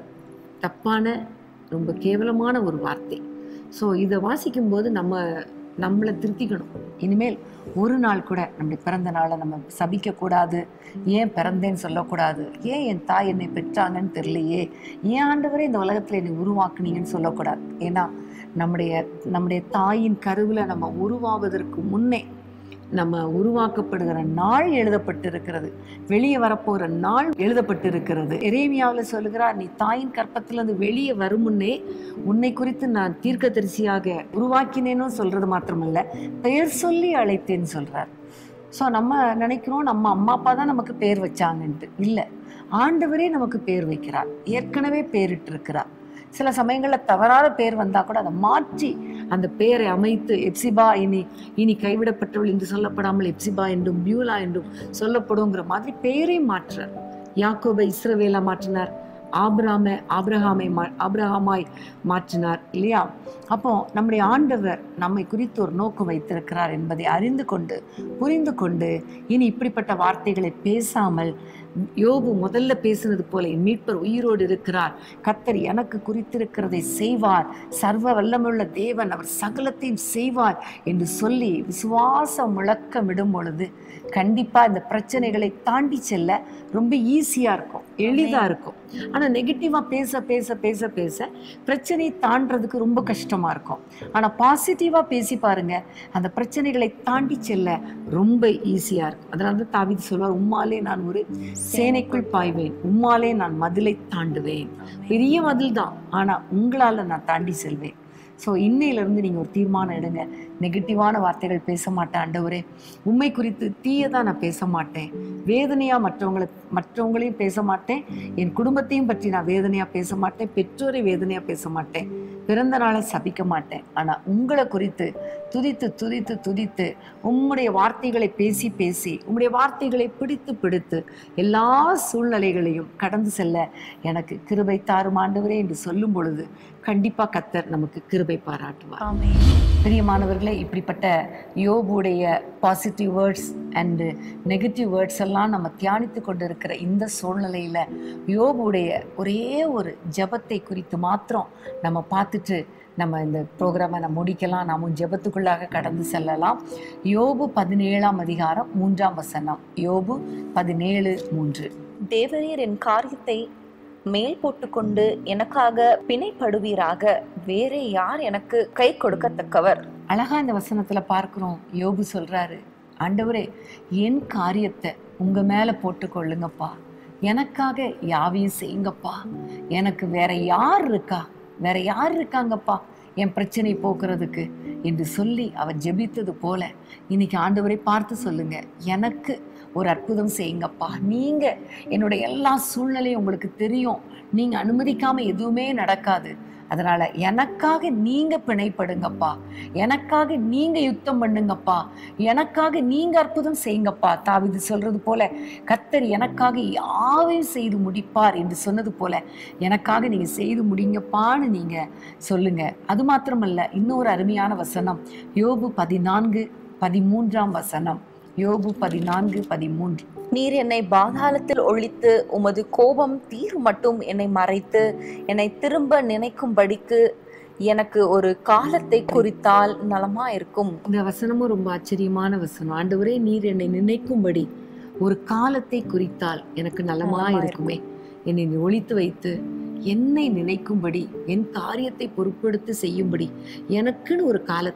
தப்பான ரொம்ப கேவலமான ஒரு வார்த்தை ஸோ இதை வாசிக்கும்போது நம்ம நம்மளை திருத்திக்கணும் இனிமேல் ஒரு நாள் கூட நம்முடைய பிறந்த நாளை நம்ம சபிக்கக்கூடாது ஏன் பிறந்தேன்னு சொல்லக்கூடாது ஏன் என் தாய் என்னை பெற்றாங்கன்னு தெரியலையே ஏன் ஆண்டவரே இந்த உலகத்தில் என்னை உருவாக்குனீங்கன்னு சொல்லக்கூடாது ஏன்னா நம்முடைய நம்முடைய தாயின் கருவில் நம்ம உருவாவதற்கு முன்னே நம்ம உருவாக்கப்படுகிற நாள் எழுதப்பட்டிருக்கிறது வெளியே வரப்போகிற நாள் எழுதப்பட்டிருக்கிறது எரேமியாவில் சொல்லுகிறார் நீ தாயின் கற்பத்திலிருந்து வெளியே வரும் முன்னே உன்னை குறித்து நான் தீர்க்கதரிசியாக உருவாக்கினேன்னு சொல்றது மாத்திரமல்ல பெயர் சொல்லி அழைத்தேன்னு சொல்றார் ஸோ நம்ம நினைக்கிறோம் நம்ம அம்மா அப்பா தான் நமக்கு பேர் வச்சாங்கன்ட்டு இல்லை ஆண்டவரே நமக்கு பேர் வைக்கிறார் ஏற்கனவே பேரிட்டு இருக்கிறார் சில சமயங்களில் தவறான பேர் வந்தா கூட அதை மாற்றி அந்த பெயரை அமைத்து எப்சிபா இனி இனி கைவிடப்பட்டவள் என்று சொல்லப்படாமல் எப்சிபா என்றும் பியூலா என்றும் சொல்லப்படுங்கிற மாதிரி பெயரை மாற்றார் யாக்கோபை இஸ்ரவேலா மாற்றினார் ஆபிராம ஆபிரகாமை மா ஆபிரகாமாய் மாற்றினார் இல்லையா அப்போ நம்முடைய ஆண்டவர் நம்மை குறித்து ஒரு நோக்கம் வைத்திருக்கிறார் என்பதை அறிந்து கொண்டு புரிந்து கொண்டு இனி இப்படிப்பட்ட வார்த்தைகளை பேசாமல் யோபு முதல்ல பேசினது போல என் மீட்பர் உயிரோடு இருக்கிறார் கத்தர் எனக்கு குறித்திருக்கிறதை செய்வார் சர்வ வல்லமுள்ள தேவன் அவர் சகலத்தையும் செய்வார் என்று சொல்லி விசுவாசம் முழக்கமிடும் பொழுது கண்டிப்பா இந்த பிரச்சனைகளை தாண்டி செல்ல ரொம்ப ஈஸியா இருக்கும் எளிதா இருக்கும் ஆனா நெகட்டிவா பேச பேச பேச பேச பிரச்சனையை தாண்டறதுக்கு ரொம்ப கஷ்டமா இருக்கும் ஆனா பாசிட்டிவா பேசி பாருங்க அந்த பிரச்சனைகளை தாண்டி செல்ல ரொம்ப ஈஸியா இருக்கும் அதனால தான் தாவீது சொல்வார் உம்மாலே நான் ஒரு சேனைக்குள் பாய்வேன் உம்மாலே நான் மதிலை தாண்டுவேன் பெரிய மதில் தான் ஆனா உங்களால நான் தாண்டி செல்வேன் ஸோ இன்னையிலிருந்து நீங்கள் ஒரு தீர்மானம் எடுங்க நெகட்டிவான வார்த்தைகள் பேச மாட்டேன் ஆண்டவரே உண்மை குறித்து தீயதா நான் பேச மாட்டேன் வேதனையாக மற்றவங்களை மற்றவங்களையும் பேச மாட்டேன் என் குடும்பத்தையும் பற்றி நான் வேதனையாக பேச மாட்டேன் பெற்றோரை வேதனையாக பேச மாட்டேன் பிறந்த நாளை சபிக்க மாட்டேன் ஆனால் உங்களை குறித்து துதித்து துதித்து துதித்து உம்முடைய வார்த்தைகளை பேசி பேசி உம்முடைய வார்த்தைகளை பிடித்து பிடித்து எல்லா சூழ்நிலைகளையும் கடந்து செல்ல எனக்கு கிருபை தாரும் ஆண்டவரே என்று சொல்லும் பொழுது கண்டிப்பா கத்தர் நமக்கு கிருபை பாராட்டுவார் ஆமென் பிரியமானவர்களே இப்படிப்பட்ட யோபுடைய positive words and negative words எல்லாம் நம்ம தியானித்து கொண்டிருக்கிற இந்த சூழ்நிலையில் யோபுடைய ஒரே ஒரு ஜெபத்தை குறித்து மாத்திரம் நம்ம பார்த்துட்டு நம்ம இந்த ப்ரோக்ராமை நம்ம முடிக்கலாம் நாமும் ஜெபத்துக்குள்ளாக கடந்து செல்லலாம் யோபு பதினேழாம் அதிகாரம் மூன்றாம் வசனம் யோபு பதினேழு மூன்று தேவரீர் என் காரியத்தை மேல் போட்டுக்கொண்டு எனக்காக பிணைப்படுவீராக வேறே யார் எனக்கு கை கொடுக்கத்தக்கவர் அழகா இந்த வசனத்துல பார்க்கிறோம் யோபு சொல்றாரு ஆண்டவரே என் காரியத்தை உங்க மேல போட்டுக்கொள்ளுங்கப்பா எனக்காக யாவையும் செய்யுங்கப்பா எனக்கு வேற யார் இருக்கா வேற யார் இருக்காங்கப்பா என் பிரச்சனை போக்குறதுக்கு என்று சொல்லி அவர் ஜெபித்தது போல இன்னைக்கு ஆண்டவரை பார்த்து சொல்லுங்க எனக்கு ஒரு அற்புதம் செய்யுங்கப்பா நீங்க என்னுடைய எல்லா சூழ்நிலையும் உங்களுக்கு தெரியும் நீங்க அனுமதிக்காம எதுவுமே நடக்காது அதனால எனக்காக நீங்க பிணைப்படுங்கப்பா எனக்காக நீங்க யுத்தம் பண்ணுங்கப்பா எனக்காக நீங்க அற்புதம் செய்யுங்கப்பா தாவிது சொல்றது போல கத்தர் எனக்காக யாவையும் செய்து முடிப்பார் என்று சொன்னது போல எனக்காக நீங்க செய்து முடிங்கப்பான்னு நீங்க சொல்லுங்க அது மாத்திரமல்ல இன்னொரு அருமையான வசனம் யோபு பதினான்கு பதிமூன்றாம் வசனம் யோபு பதினான்கு பதிமூன்று நீர் என்னை பாதாளத்தில் ஒழித்து உமது கோபம் தீர் மட்டும் என்னை மறைத்து என்னை திரும்ப நினைக்கும்படிக்கு எனக்கு ஒரு காலத்தை குறித்தால் நலமா இருக்கும் இந்த வசனமும் ரொம்ப ஆச்சரியமான வசனம் ஆண்டவரே நீர் என்னை நினைக்கும்படி ஒரு காலத்தை குறித்தால் எனக்கு நலமா நலமா இருக்குமே என்னை நீ ஒழித்து வைத்து என்னை நினைக்கும்படி என் காரியத்தை பொறுப்பெடுத்து செய்யும்படி எனக்குன்னு ஒரு காலத்தை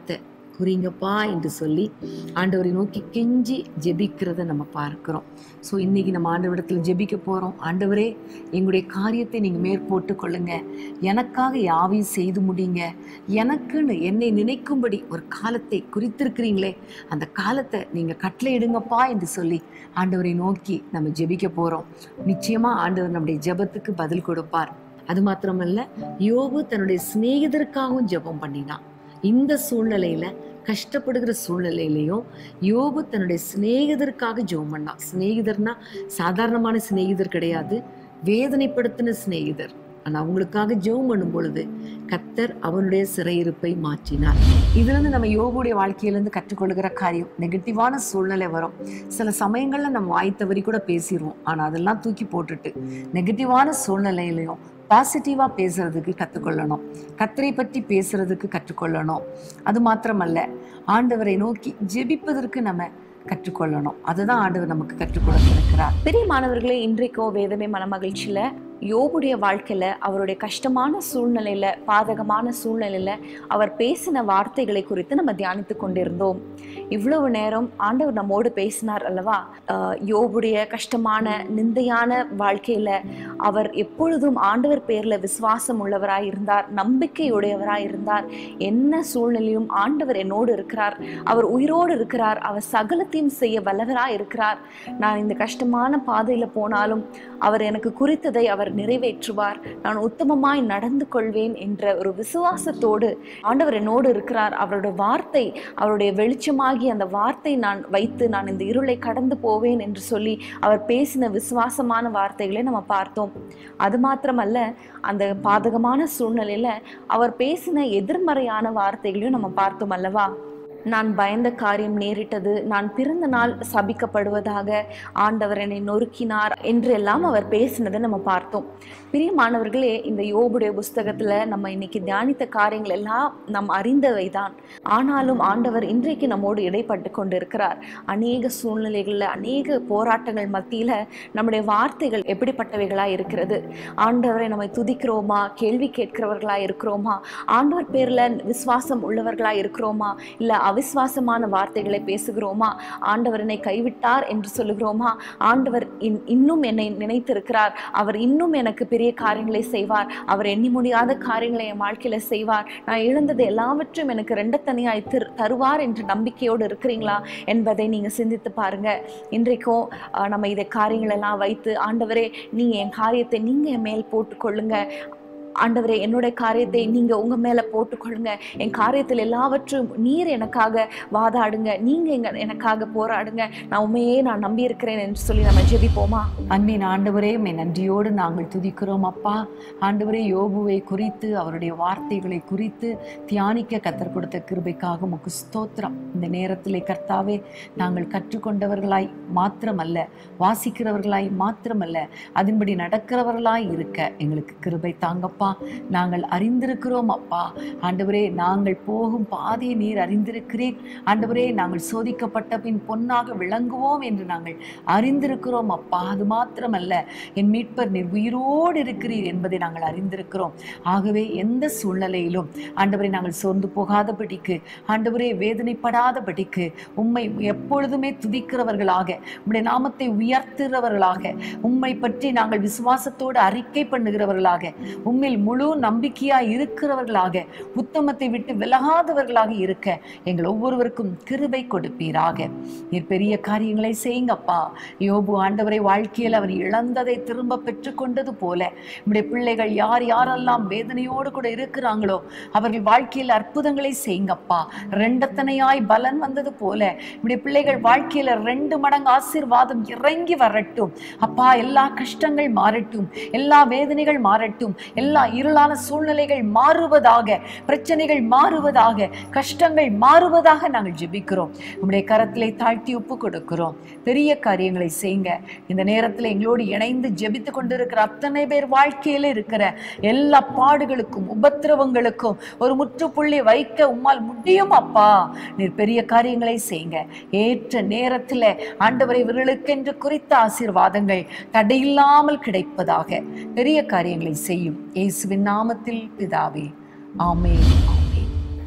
குறிங்கப்பா என்று சொல்லி ஆண்டவரை நோக்கி கெஞ்சி ஜெபிக்கிறத நம்ம பார்க்கிறோம் ஸோ இன்னைக்கு நம்ம ஆண்டவரிடத்தில் ஜெபிக்க போகிறோம் ஆண்டவரே எங்களுடைய காரியத்தை நீங்கள் மேற்போட்டு கொள்ளுங்க எனக்காக யாவையும் செய்து முடிங்க எனக்குன்னு என்னை நினைக்கும்படி ஒரு காலத்தை குறித்திருக்கிறீங்களே அந்த காலத்தை நீங்கள் கட்டளையிடுங்கப்பா என்று சொல்லி ஆண்டவரை நோக்கி நம்ம ஜெபிக்க போகிறோம் நிச்சயமாக ஆண்டவர் நம்முடைய ஜெபத்துக்கு பதில் கொடுப்பார் அது மாத்திரமல்ல யோபு தன்னுடைய சிநேகிதருக்காகவும் ஜெபம் பண்ணினான் இந்த சூழ்நிலையில கஷ்டப்படுகிற சூழ்நிலையிலையும் யோபு தன்னுடைய சிநேகிதருக்காக ஜெபம் பண்ணான் சிநேகிதர்னா சாதாரணமான சிநேகிதர் கிடையாது வேதனைப்படுத்தின சிநேகிதர் ஆனா அவங்களுக்காக ஜெபம் பண்ணும் பொழுது கத்தர் அவனுடைய சிறையிருப்பை மாற்றினார் இதுல இருந்து நம்ம யோபுடைய வாழ்க்கையிலேருந்து கற்றுக்கொள்கிற காரியம் நெகட்டிவான சூழ்நிலை வரும் சில சமயங்கள்ல நம்ம வாய் தவறி கூட பேசிடுவோம் ஆனா அதெல்லாம் தூக்கி போட்டுட்டு நெகட்டிவான சூழ்நிலையிலையும் பாசிட்டிவா பேசுறதுக்கு கற்றுக்கொள்ளணும் கத்தரை பற்றி பேசுறதுக்கு கற்றுக்கொள்ளணும் அது மாத்திரமல்ல ஆண்டவரை நோக்கி ஜெபிப்பதற்கு நம்ம கற்றுக்கொள்ளணும் அதுதான் ஆண்டவர் நமக்கு கற்றுக் கொடுத்திருக்கிறார் பெரிய மாணவர்களே இன்றைக்கோ வேதமே மனமகிழ்ச்சியில யோபுடைய வாழ்க்கையில அவருடைய கஷ்டமான சூழ்நிலையில பாதகமான சூழ்நிலையில அவர் பேசின வார்த்தைகளை குறித்து நம்ம தியானித்து கொண்டிருந்தோம் இவ்வளவு நேரம் ஆண்டவர் நம்மோடு பேசினார் அல்லவா ஆஹ் யோபுடைய கஷ்டமான நிந்தையான வாழ்க்கையில அவர் எப்பொழுதும் ஆண்டவர் பேர்ல விசுவாசம் உள்ளவராய் இருந்தார் நம்பிக்கையுடையவராய் இருந்தார் என்ன சூழ்நிலையும் ஆண்டவர் என்னோடு இருக்கிறார் அவர் உயிரோடு இருக்கிறார் அவர் சகலத்தையும் செய்ய வல்லவராய் இருக்கிறார் நான் இந்த கஷ்டமான பாதையில போனாலும் அவர் எனக்கு குறித்ததை அவர் நிறைவேற்றுவார் நான் உத்தமமாய் நடந்து கொள்வேன் என்ற ஒரு விசுவாசத்தோடு ஆண்டவர் என்னோடு இருக்கிறார் அவருடைய வார்த்தை அவருடைய வெளிச்சமாகி அந்த வார்த்தை நான் வைத்து நான் இந்த இருளை கடந்து போவேன் என்று சொல்லி அவர் பேசின விசுவாசமான வார்த்தைகளை நம்ம பார்த்தோம் அது மாத்திரமல்ல அந்த பாதகமான சூழ்நிலையில அவர் பேசின எதிர்மறையான வார்த்தைகளையும் நம்ம பார்த்தோம் அல்லவா நான் பயந்த காரியம் நேரிட்டது நான் பிறந்த நாள் சபிக்கப்படுவதாக ஆண்டவர் என்னை நொறுக்கினார் என்றெல்லாம் அவர் பேசினதை நம்ம பார்த்தோம் பிரியமானவர்களே இந்த யோபுடைய புஸ்தகத்துல நம்ம இன்னைக்கு தியானித்த காரியங்கள் எல்லாம் நாம் அறிந்தவை தான் ஆனாலும் ஆண்டவர் இன்றைக்கு நம்மோடு இடைப்பட்டு கொண்டிருக்கிறார் அநேக சூழ்நிலைகளில் அநேக போராட்டங்கள் மத்தியில நம்முடைய வார்த்தைகள் எப்படிப்பட்டவைகளா இருக்கிறது ஆண்டவரை நம்மை துதிக்கிறோமா கேள்வி கேட்கிறவர்களா இருக்கிறோமா ஆண்டவர் பேர்ல விசுவாசம் உள்ளவர்களா இருக்கிறோமா இல்ல அவிசுவாசமான வார்த்தைகளை பேசுகிறோமா ஆண்டவர் என்னை கைவிட்டார் என்று சொல்லுகிறோமா ஆண்டவர் இன்- இன்னும் என்னை நினைத்திருக்கிறார் அவர் இன்னும் எனக்கு பெரிய காரியங்களை செய்வார் அவர் எண்ணி முடியாத காரியங்களை என் வாழ்க்கையில செய்வார் நான் இழந்தது எல்லாவற்றையும் எனக்கு ரெண்டத்தனியாய் திரு தருவார் என்ற நம்பிக்கையோடு இருக்கிறீங்களா என்பதை நீங்க சிந்தித்து பாருங்க இன்றைக்கும் ஆஹ், நம்ம இதை காரியங்கள் எல்லாம் வைத்து ஆண்டவரே நீங்க என் காரியத்தை நீங்க என் மேல் போட்டுக்கொள்ளுங்க ஆண்டவரே என்னோட காரியத்தை நீங்க உங்க மேல போட்டுக்கொள்ளுங்க என் காரியத்தில் எல்லாவற்றும் நீர் எனக்காக வாதாடுங்க நீங்க எங்க எனக்காக போராடுங்க நான் உண்மையே நான் நம்பி இருக்கிறேன் என்று சொல்லி நம்ம ஜெபிப்போமா அன்பின் ஆண்டவரே உம்மை நன்றியோடு நாங்கள் துதிக்கிறோம் அப்பா ஆண்டவரே யோபுவை குறித்து அவருடைய வார்த்தைகளை குறித்து தியானிக்க கத்தர் கொடுத்த கிருபைக்காக உமக்கு ஸ்தோத்திரம் இந்த நேரத்திலே கர்த்தாவே நாங்கள் கற்றுக்கொண்டவர்களாய் மாத்திரமல்ல வாசிக்கிறவர்களாய் மாத்திரமல்ல அதன்படி நடக்கிறவர்களாய் இருக்க எங்களுக்கு கிருபை தாங்கப்பா நாங்கள் அறிந்திருக்கிறோம் அப்பா ஆண்டவரே நாங்கள் போகும் பாதையை நீர் அறிந்திருக்கிறேன் ஆண்டவரே நாங்கள் சோதிக்கப்பட்ட பின் பொன்னாக விளங்குவோம் என்று நாங்கள் அறிந்திருக்கிறோம் அப்பா அது மாத்திரமல்ல என் மீட்பர் நீர் உயிரோடு இருக்கிறீர் என்பதை நாங்கள் அறிந்திருக்கிறோம் ஆகவே எந்த சூழ்நிலையிலும் ஆண்டவரை நாங்கள் சோர்ந்து போகாதபடிக்கு ஆண்டவரே வேதனைப்படாதபடிக்கு உம்மை எப்பொழுதுமே துதிக்கிறவர்களாக உம்முடைய நாமத்தை உயர்த்துகிறவர்களாக உம்மை பற்றி நாங்கள் விசுவாசத்தோடு அறிக்கை பண்ணுகிறவர்களாக உம்மில் முழு நம்பிக்கையாய் இருக்கிறவர்களாக உத்தமத்தை விட்டு விலகாதவர்களாக இருக்க எங்கள் ஒவ்வொருவருக்கும் கிருபை கொடுப்பீராக நீர் பெரிய காரியங்களை செய்யுங்கப்பா யோபு ஆண்டவரை வாழ்க்கையில் அவர் இழந்ததை திரும்ப பெற்றுக்கொண்டது போல நம்முடைய பிள்ளைகள் யார் யாரெல்லாம் வேதனையோடு கூட இருக்கிறாங்களோ அவர்கள் வாழ்க்கையில் அற்புதங்களை செய்யுங்கப்பா ரெண்டத்தனையாய் பலன் வந்தது போல நம்முடைய பிள்ளைகள் வாழ்க்கையில ரெண்டு மடங்கு ஆசீர்வாதம் இறங்கி வரட்டும் அப்பா எல்லா கஷ்டங்கள் மாறட்டும் எல்லா வேதனைகள் மாறட்டும் எல்லா இருளான சூழ்நிலைகள் மாறுவதாக பிரச்சனைகள் மாறுவதாக கஷ்டங்கள் மாறுவதாக நாங்கள் ஜெபிக்கிறோம் உம்முடைய கரத்திலே தாழ்த்தி ஒப்பு கொடுக்கிறோம் பெரிய காரியங்களை செய்யுங்க இந்த நேரத்தில் எங்களோடு இணைந்து ஜெபித்து கொண்டிருக்கிற அத்தனை பேர் வாழ்க்கையில இருக்கிற எல்லா பாடுகளுக்கும் உபத்திரவங்களுக்கும் ஒரு முற்றுப்புள்ளி வைக்க உம்மால் முடியும் அப்பா நீர் பெரிய காரியங்களை செய்யுங்க ஏற்ற நேரத்தில் ஆண்டவரை விரலுக்கென்று குறித்த ஆசீர்வாதங்கள் தடையில்லாமல் கிடைப்பதாக பெரிய காரியங்களை செய்யும் இயேசுவின் நாமத்தில் பிதாவே ஆமென் ஆமென்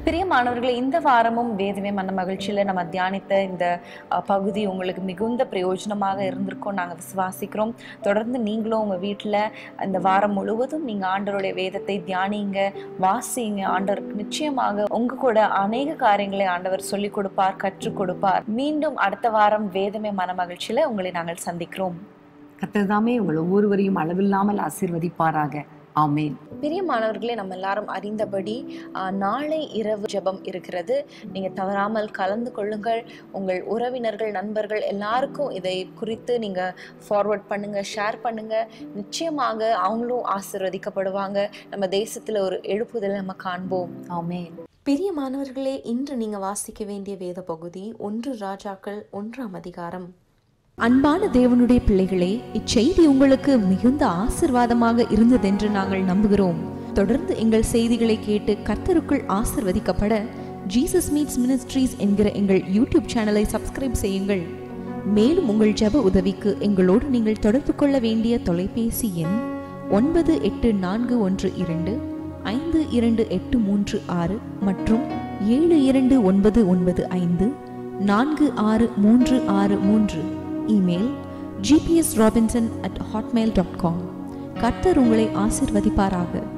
பிரியமானவர்களே இந்த வாரமும் வேதமே மன மகிழ்ச்சியில் நம்ம தியானித்த இந்த அஹ், பகுதி உங்களுக்கு மிகுந்த பிரயோஜனமாக இருந்திருக்கும் நாங்கள் விசுவாசிக்கிறோம் தொடர்ந்து நீங்களும் உங்கள் வீட்டில் இந்த வாரம் முழுவதும் நீங்கள் ஆண்டவருடைய வேதத்தை தியானிங்க வாசிங்க ஆண்டவருக்கு நிச்சயமாக உங்க கூட அநேக காரியங்களை ஆண்டவர் சொல்லிக் கொடுப்பார் கற்றுக் கொடுப்பார் மீண்டும் அடுத்த வாரம் வேதமே மன மகிழ்ச்சியில் உங்களை நாங்கள் சந்திக்கிறோம் கர்த்தர்தாமே உங்கள் ஒவ்வொருவரையும் அளவில்லாமல் ஆசீர்வதிப்பாராக ஆமேன் பிரியமானவர்களே நம்ம எல்லாரும் அறிந்தபடி ஆஹ், நாளை இரவு ஜெபம் இருக்கிறது நீங்க தவறாமல் கலந்து கொள்ளுங்கள் உங்கள் உறவினர்கள் நண்பர்கள் எல்லாருக்கும் இதை குறித்து நீங்க ஃபார்வர்ட் பண்ணுங்க ஷேர் பண்ணுங்க நிச்சயமாக அவங்களும் ஆசீர்வதிக்கப்படுவாங்க நம்ம தேசத்துல ஒரு எழுப்புதலை நம்ம காண்போம் ஆமேன் பிரியமானவர்களே இன்று நீங்க வாசிக்க வேண்டிய வேத பகுதி ஒன்று ராஜாக்கள் ஒன்றாம் அதிகாரம் அன்பான தேவனுடைய பிள்ளைகளே இச்செய்தி உங்களுக்கு மிகுந்த ஆசிர்வாதமாக இருந்ததென்று நாங்கள் நம்புகிறோம் தொடர்ந்து எங்கள் செய்திகளை கேட்டு கர்த்தருக்குள் ஆசிர்வதிக்கப்பட ஜீசஸ் மீட்ஸ் மினிஸ்ட்ரீஸ் என்கிற எங்கள் யூடியூப் சேனலை சப்ஸ்கிரைப் செய்யுங்கள் மேலும் உங்கள் ஜெப உதவிக்கு எங்களோடு நீங்கள் தொடர்பு கொள்ள வேண்டிய தொலைபேசி எண் ஒன்பது எட்டு நான்கு ஒன்று இரண்டு ஐந்து இரண்டு எட்டு மூன்று ஆறு மற்றும் ஏழு இரண்டு ஒன்பது ஒன்பது ஐந்து நான்கு ஆறு மூன்று ஆறு மூன்று email GPS Robinson at Hotmail dot com கர்த்தர் உங்களை ஆசிர்வதிப்பாராக